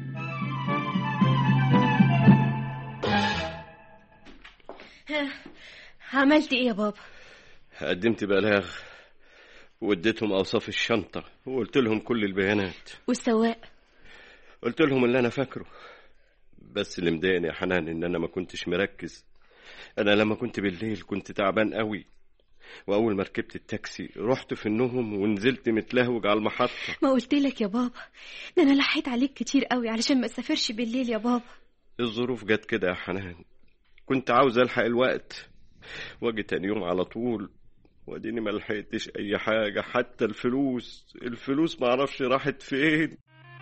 ها، عملت ايه يا بابا قدمت بلاغ واديتهم اوصاف الشنطه وقلت لهم كل البيانات والسواق قلت لهم اللي انا فاكره بس اللي مضايقني يا حنان ان انا ما كنتش مركز انا لما كنت بالليل كنت تعبان قوي واول ما ركبت التاكسي رحت في النوم ونزلت متلهوج على المحطه ما قلت لك يا بابا ده انا لحيت عليك كتير قوي علشان ما تسافرش بالليل يا بابا الظروف جت كده يا حنان كنت عاوز الحق الوقت واجي تاني يوم على طول واديني ما لحقتش اي حاجه حتى الفلوس الفلوس ما اعرفش راحت فين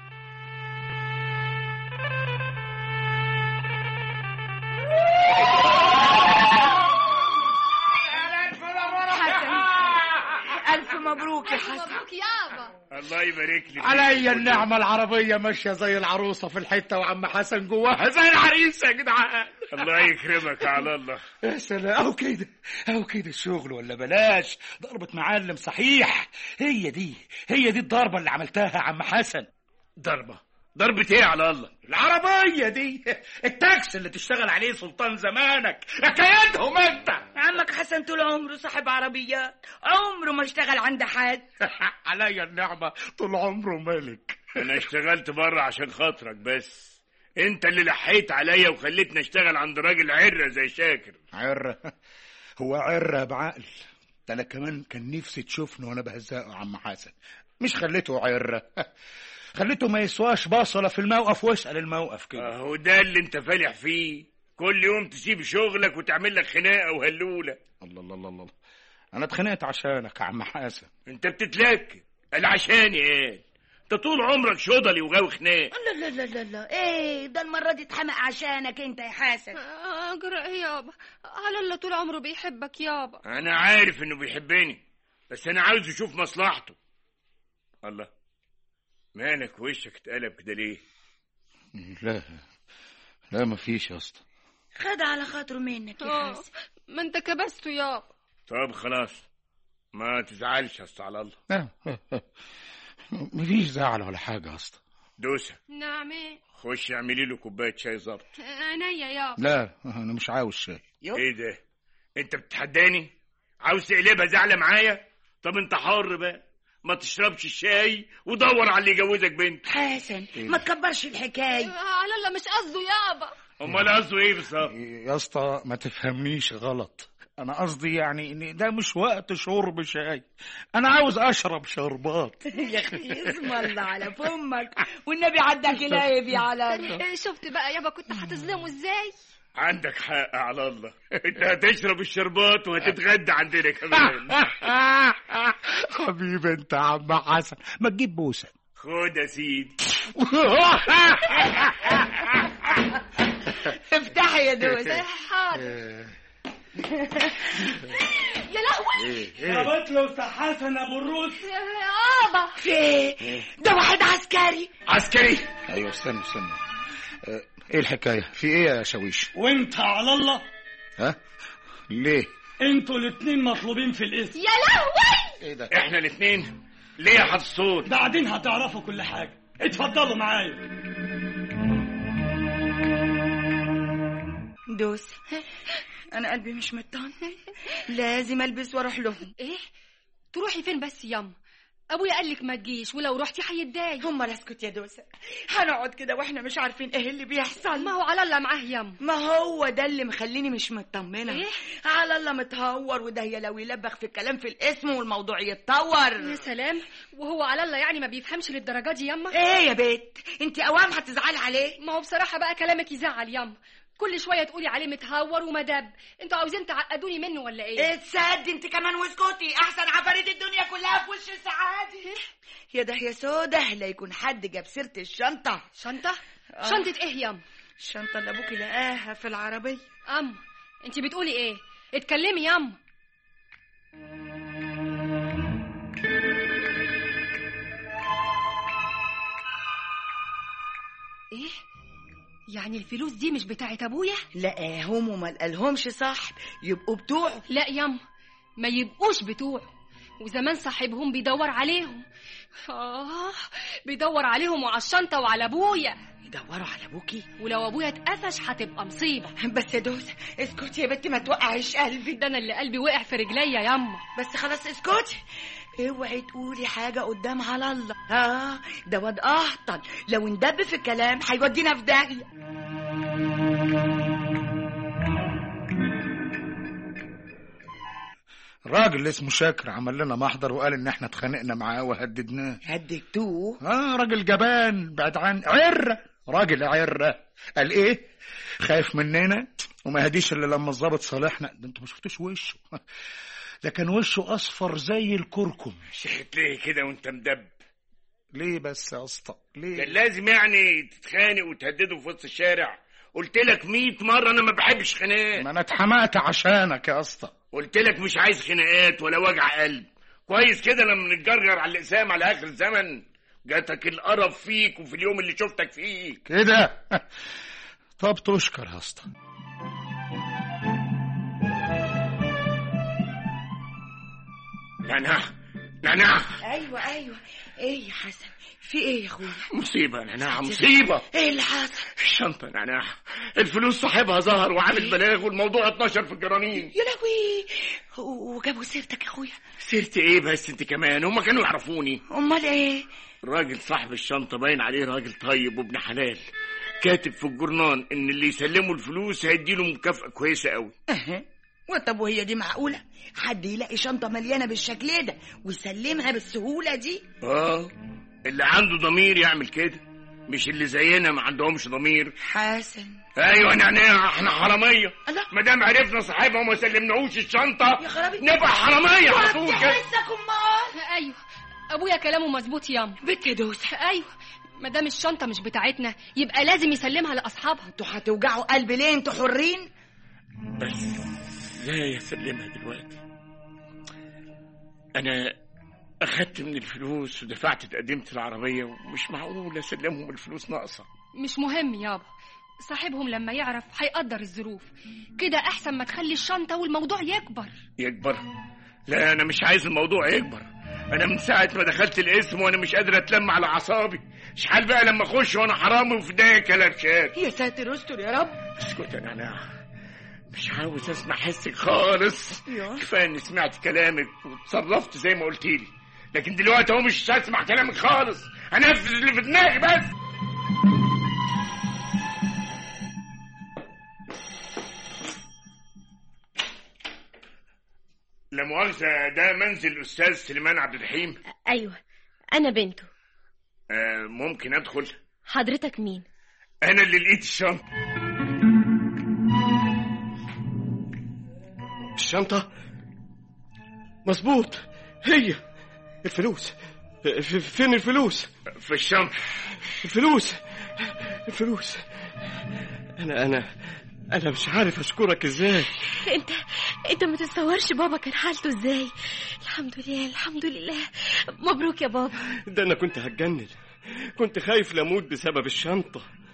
ألف مبروك يا حسن مبروك يابا الله يبارك لي عليا النعمة العربية ماشية زي العروسة في الحتة وعم حسن جواها زي العريس يا جدعان الله يكرمك على الله يا سلام أهو كده أهو كده الشغل ولا بلاش ضربة معلم صحيح هي دي هي دي الضربة اللي عملتها يا عم حسن ضربة ضربة ايه على الله العربية دي التاكسي اللي تشتغل عليه سلطان زمانك حكايتهم انت عمك حسن طول عمره صاحب عربيات عمره ما اشتغل عند حد عليا النعمة طول عمره ملك انا اشتغلت بره عشان خاطرك بس انت اللي لحيت عليا وخليتني اشتغل عند راجل عرة زي شاكر عرة هو عرة بعقل ده انا كمان كان نفسي تشوفني وانا بهزقه يا عم حسن مش خليته عرة خليته ما يسواش بصلة في الموقف واسأل الموقف كده اهو ده اللي انت فالح فيه كل يوم تسيب شغلك وتعمل لك خناقه وهلوله الله الله الله الله انا اتخانقت عشانك يا عم حسن انت بتتلك قال عشاني ايه انت طول عمرك شضلي وغاوي خناق لا لا لا لا لا ايه ده المرة دي اتحمق عشانك انت يا حسن اجرى ايه يابا على الله طول عمره بيحبك يابا انا عارف انه بيحبني بس انا عاوز اشوف مصلحته الله مالك وشك اتقلب كده ليه لا لا مفيش يا اسطى خد على خاطره منك يا اه حسن ما انت كبسته يابا طب خلاص ما تزعلش يا على الله لا مفيش زعل ولا حاجة يا اسطى دوسة نعم ايه خش اعملي له كوبايه شاي ظبط عينيا يابا لا انا مش عاوز شاي ايه ده انت بتتحداني عاوز تقلبها زعله معايا طب انت حر بقى ما تشربش الشاي ودور على اللي يجوزك بنت حسن ما تكبرش الحكاية على الله مش قصده يابا امال قصده ايه بالظبط يا اسطى ما تفهمنيش غلط انا قصدي يعني ان ده مش وقت شرب شاي انا عاوز اشرب شربات يا اخي اسم الله على فمك والنبي عدك لايب على شفت بقى يابا كنت هتظلمه ازاي عندك حق على الله انت هتشرب الشربات وهتتغدى عندنا كمان حبيبي انت يا عم حسن ما تجيب بوسه خد يا سيدي افتحي يا دوس حاضر يا لهوي جابت له حسن ابو الروس يابا في ايه ده واحد عسكري عسكري ايوه استنى استنى أه، ايه الحكايه في ايه يا شاويش وانت على الله ها ليه انتوا الاتنين مطلوبين في الاسم يا لهوي ايه ده احنا الاثنين ليه يا حظ الصوت بعدين هتعرفوا كل حاجة اتفضلوا معايا دوس انا قلبي مش مطمن لازم البس واروح لهم ايه تروحي فين بس ياما ابويا قال لك ما تجيش ولو رحتي هيتضايق هم اسكت يا دوسة هنقعد كده واحنا مش عارفين ايه اللي بيحصل ما هو على الله معاه ياما ما هو ده اللي مخليني مش مطمنه إيه؟ على الله متهور وده هي لو يلبخ في الكلام في الاسم والموضوع يتطور يا سلام وهو على الله يعني ما بيفهمش للدرجه دي ياما ايه يا بيت انت اوام هتزعلي عليه ما هو بصراحه بقى كلامك يزعل ياما كل شويه تقولي عليه متهور ومدب انتوا عاوزين تعقدوني منه ولا ايه اتسد انت كمان واسكتي احسن عفاريت الدنيا كلها في وش السعادة يا ده يا سوده لا يكون حد جاب سيره الشنطه شنطه آه. شنطه ايه ياما الشنطه اللي ابوكي لقاها في العربيه اما انت بتقولي ايه اتكلمي ياما ايه يعني الفلوس دي مش بتاعت ابويا لقاهم وما لقالهمش صاحب يبقوا بتوعه لا ياما ما يبقوش بتوعه وزمان صاحبهم بيدور عليهم اه بيدور عليهم وعلى الشنطه وعلى ابويا يدوروا على ابوكي ولو ابويا اتقفش هتبقى مصيبه بس يا دوسة اسكتي يا بنتي ما توقعيش قلبي ده انا اللي قلبي وقع في رجليا ياما بس خلاص اسكتي اوعي تقولي حاجة قدام على الله اه ده واد اهطل لو اندب في الكلام هيودينا في داهية راجل اللي اسمه شاكر عمل لنا محضر وقال ان احنا اتخانقنا معاه وهددناه هددتوه اه راجل جبان بعد عن عرة راجل عرة قال ايه خايف مننا وما هديش الا لما الظابط صالحنا ده انتوا ما شفتوش وشه ده كان وشه اصفر زي الكركم شهت ليه كده وانت مدب ليه بس يا اسطى ليه كان لازم يعني تتخانق وتهدده في وسط الشارع قلت لك 100 مره انا ما بحبش خناقات ما انا اتحمقت عشانك يا اسطى قلت لك مش عايز خناقات ولا وجع قلب كويس كده لما نتجرجر على الاقسام على اخر الزمن جاتك القرف فيك وفي اليوم اللي شفتك فيه كده طب تشكر يا اسطى نعناع نعناع ايوه ايوه ايه يا حسن في ايه يا اخويا مصيبة نعناع مصيبة ايه اللي حصل الشنطة نعناع الفلوس صاحبها ظهر وعامل بلاغ والموضوع اتنشر في الجرانين يا لهوي وجابوا سيرتك يا اخويا سيرت ايه بس انت كمان هما كانوا يعرفوني امال ايه الراجل صاحب الشنطة باين عليه راجل طيب وابن حلال كاتب في الجورنان ان اللي يسلموا الفلوس هيديله مكافأة كويسة قوي اها وطب وهي دي معقولة حد يلاقي شنطة مليانة بالشكل ده ويسلمها بالسهولة دي اه اللي عنده ضمير يعمل كده مش اللي زينا ما عندهمش ضمير حسن ايوه نعناع احنا حراميه الله. ما دام عرفنا صاحبها وما سلمناهوش الشنطه يا خرابي. نبقى حراميه على طول كده حسك امال ايوه ابويا كلامه مظبوط ياما بنت يا دوسة ايوه ما دام الشنطه مش بتاعتنا يبقى لازم يسلمها لاصحابها انتوا هتوجعوا قلبي ليه انتوا حرين بس ازاي اسلمها دلوقتي انا اخدت من الفلوس ودفعت تقديمة العربيه ومش معقول اسلمهم الفلوس ناقصه مش مهم يابا صاحبهم لما يعرف هيقدر الظروف كده احسن ما تخلي الشنطه والموضوع يكبر يكبر لا انا مش عايز الموضوع يكبر انا من ساعه ما دخلت الاسم وانا مش قادر اتلم على اعصابي شحال بقى لما اخش وانا حرامي وفي ايديا كلبشات يا ساتر استر يا رب اسكت يا نعناع مش عاوز اسمع حسك خالص يا. كفايه اني سمعت كلامك وتصرفت زي ما قلت لي لكن دلوقتي اهو مش هسمع كلامك خالص هنفذ اللي في دماغي بس لا مؤاخذة ده منزل الأستاذ سليمان عبد الرحيم ايوه انا بنته آه ممكن أدخل حضرتك مين أنا اللي لقيت الشنطة الشنطة مظبوط هي الفلوس ف- فين الفلوس في الشنطة الفلوس الفلوس انا انا انا مش عارف اشكرك ازاي انت انت ما تتصورش بابا كان حالته ازاي الحمد لله الحمد لله مبروك يا بابا ده انا كنت هتجنن كنت خايف لاموت بسبب الشنطة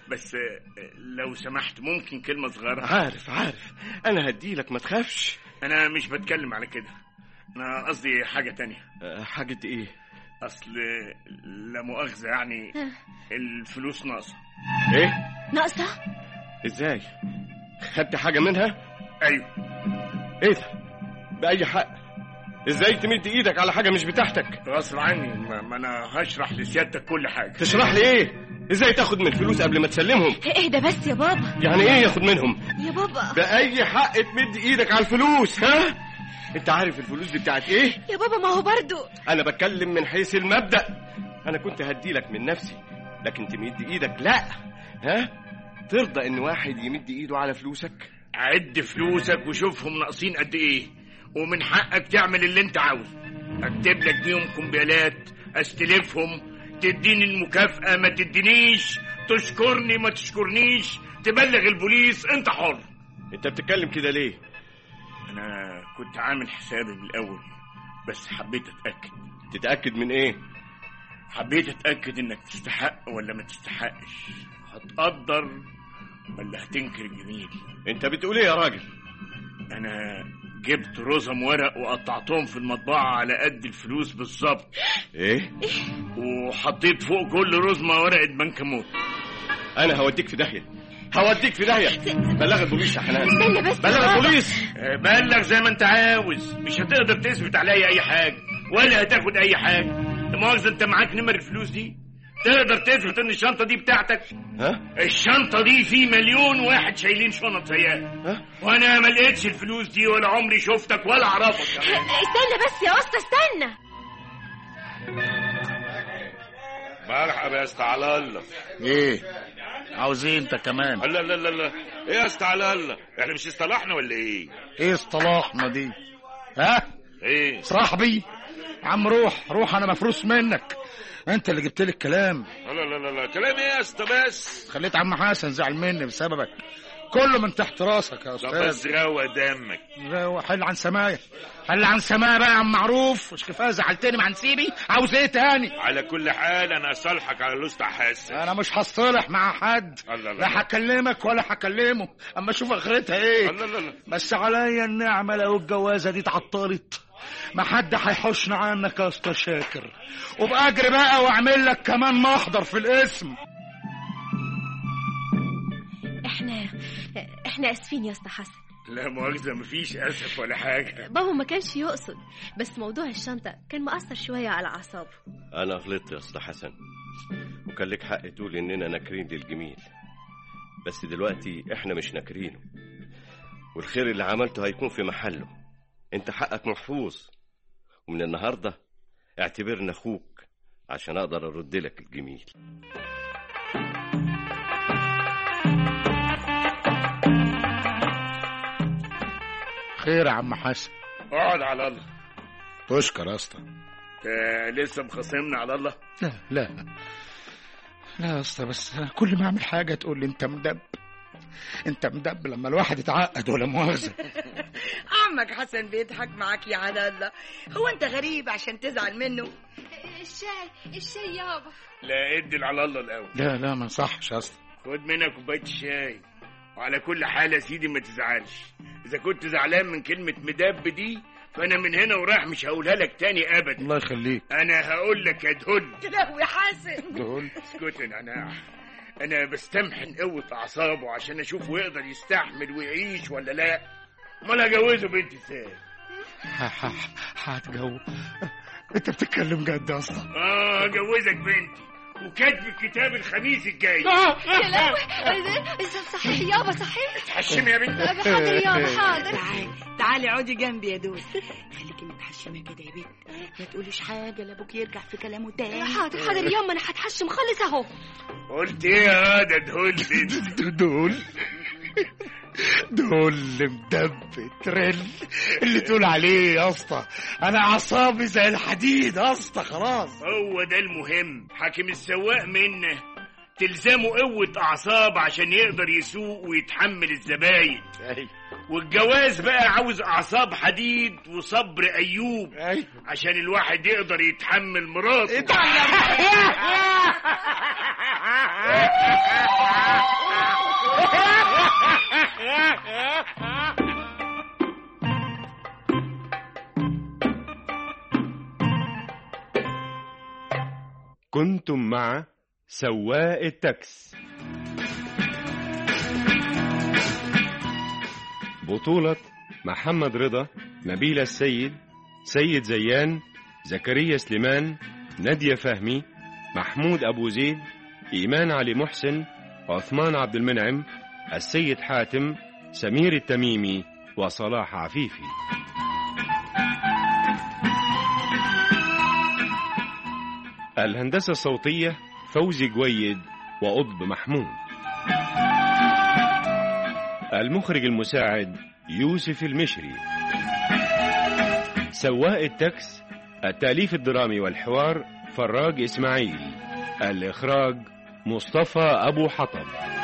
بس آه، لو سمحت ممكن كلمة صغيرة عارف عارف انا هديلك ما تخافش أنا مش بتكلم على كده أنا قصدي حاجة تانية أه، حاجة ايه أصل لا مؤاخذة يعني الفلوس ناقصة ايه ناقصة ازاي خدت حاجة منها أيوه ايه ده بأي حق ازاي تمد ايدك على حاجة مش بتاعتك غصب عني ما, ما أنا هشرح لسيادتك كل حاجة تشرح لي ايه ازاي تاخد من الفلوس قبل ما تسلمهم اهدى بس يا بابا يعني ايه ياخد منهم يا بابا بأي حق تمد ايدك على الفلوس ها انت عارف الفلوس دي بتاعت ايه يا بابا ما هو برضو انا بتكلم من حيث المبدأ انا كنت هديلك من نفسي لكن تمد ايدك لا ها ترضى ان واحد يمد ايده على فلوسك عد فلوسك وشوفهم ناقصين قد ايه ومن حقك تعمل اللي انت عاوزه اكتب لك بيهم كمبيالات استلفهم تديني المكافأة ما تدينيش تشكرني ما تشكرنيش تبلغ البوليس انت حر انت بتتكلم كده ليه انا كنت عامل حسابي من الاول بس حبيت اتاكد تتاكد من ايه حبيت اتاكد انك تستحق ولا ما تستحقش هتقدر ولا هتنكر الجميل انت بتقول ايه يا راجل انا جبت رزم ورق وقطعتهم في المطبعة على قد الفلوس بالظبط ايه وحطيت فوق كل رزمة ورقة بنكموت انا هوديك في داهيه هوديك في داهيه بلغ البوليس يا حنان استنى بس بلغ البوليس آه، بلغ زي ما انت عاوز مش هتقدر تثبت عليا اي حاجة ولا هتاخد اي حاجة لا مؤاخذة انت معاك نمر الفلوس دي تقدر تثبت ان الشنطة دي بتاعتك ها الشنطة دي في مليون واحد شايلين شنط زيها ها وانا ما لقيتش الفلوس دي ولا عمري شفتك ولا اعرفك كمان استنى بس يا اسطى استنى مرحبا يا اسطى على الله ايه عاوز ايه انت كمان لا لا لا لا ايه يا اسطى على الله احنا مش اصطلحنا ولا ايه ايه اصطلاحنا دي ها ايه صاحبي يا عم روح روح انا مفروس منك انت اللي جبت لي الكلام لا لا لا لا كلام ايه يا اسطى بس خليت عم حسن زعل مني بسببك كله من تحت راسك يا طب بس استاذ روق دمك لا، حل عن سمايا حل عن سمايا بقى يا عم معروف مش كفايه زعلتني مع نسيبي عاوز ايه تاني على كل حال انا اصالحك على الاسطى حسن انا مش هصطلح مع حد الله الله لا هكلمك ولا هكلمه اما اشوف اخرتها ايه الله الله الله بس عليا النعمه لو الجوازه دي اتعطلت ما حد هيحوشنا عنك يا اسطى شاكر وباجري بقى واعمل لك كمان محضر في الاسم احنا احنا اسفين يا اسطى حسن لا مؤاخذة مفيش اسف ولا حاجة بابا ما كانش يقصد بس موضوع الشنطة كان مأثر شوية على أعصابه انا غلطت يا اسطى حسن وكان لك حق تقول اننا ناكرين للجميل بس دلوقتي احنا مش ناكرينه والخير اللي عملته هيكون في محله انت حقك محفوظ ومن النهارده اعتبرني اخوك عشان اقدر ارد لك الجميل خير يا عم حسن اقعد على الله تشكر يا اسطى انت لسه مخاصمنا على الله لا لا لا يا اسطى بس أنا كل ما اعمل حاجه تقول لي انت مدب انت مدب لما الواحد يتعقد ولا مؤاخذه عمك حسن بيضحك معاك يا على الله هو انت غريب عشان تزعل منه الشاي الشاي يابا لا ادي على الله الاول لا لا ما يصحش يا اسطى خد منها كوبايه الشاي وعلى كل حال يا سيدي ما تزعلش اذا كنت زعلان من كلمه مدب دي فانا من هنا ورايح مش هقولها لك تاني ابدا الله يخليك انا هقول لك يا دهل لهوي حسن دول اسكت يا نعناع انا بستمحن قوه اعصابه عشان اشوفه يقدر يستحمل ويعيش ولا لا امال هجوزه بنتي ازاي هتجوز انت بتتكلم جد يا اسطى اه هجوزك بنتي وكاتب الكتاب الخميس الجاي يا لهوي صحيح يابا صحيح اتحشمي يا بنتي حاضر يابا حاضر تعالي تعالي اقعدي جنبي يا دول خليكي متحشمه كده يا بنت ما تقوليش حاجه لابوك يرجع في كلامه تاني حاضر حاضر ياما انا هتحشم خالص اهو قلت ايه يا ده دهل انت دول دول مدب ترل اللي تقول عليه يا اسطى انا اعصابي زي الحديد يا اسطى خلاص هو ده المهم حاكم السواق منه تلزمه قوة أعصاب عشان يقدر يسوق ويتحمل الزباين والجواز بقى عاوز أعصاب حديد وصبر أيوب عشان الواحد يقدر يتحمل مراته كنتم مع سواق التاكس بطولة محمد رضا نبيلة السيد سيد زيان زكريا سليمان نادية فهمي محمود أبو زيد إيمان علي محسن عثمان عبد المنعم السيد حاتم سمير التميمي وصلاح عفيفي الهندسة الصوتية فوزي جويد وقطب محمود المخرج المساعد يوسف المشري سواق التاكس التأليف الدرامي والحوار فراج إسماعيل الإخراج مصطفى أبو حطب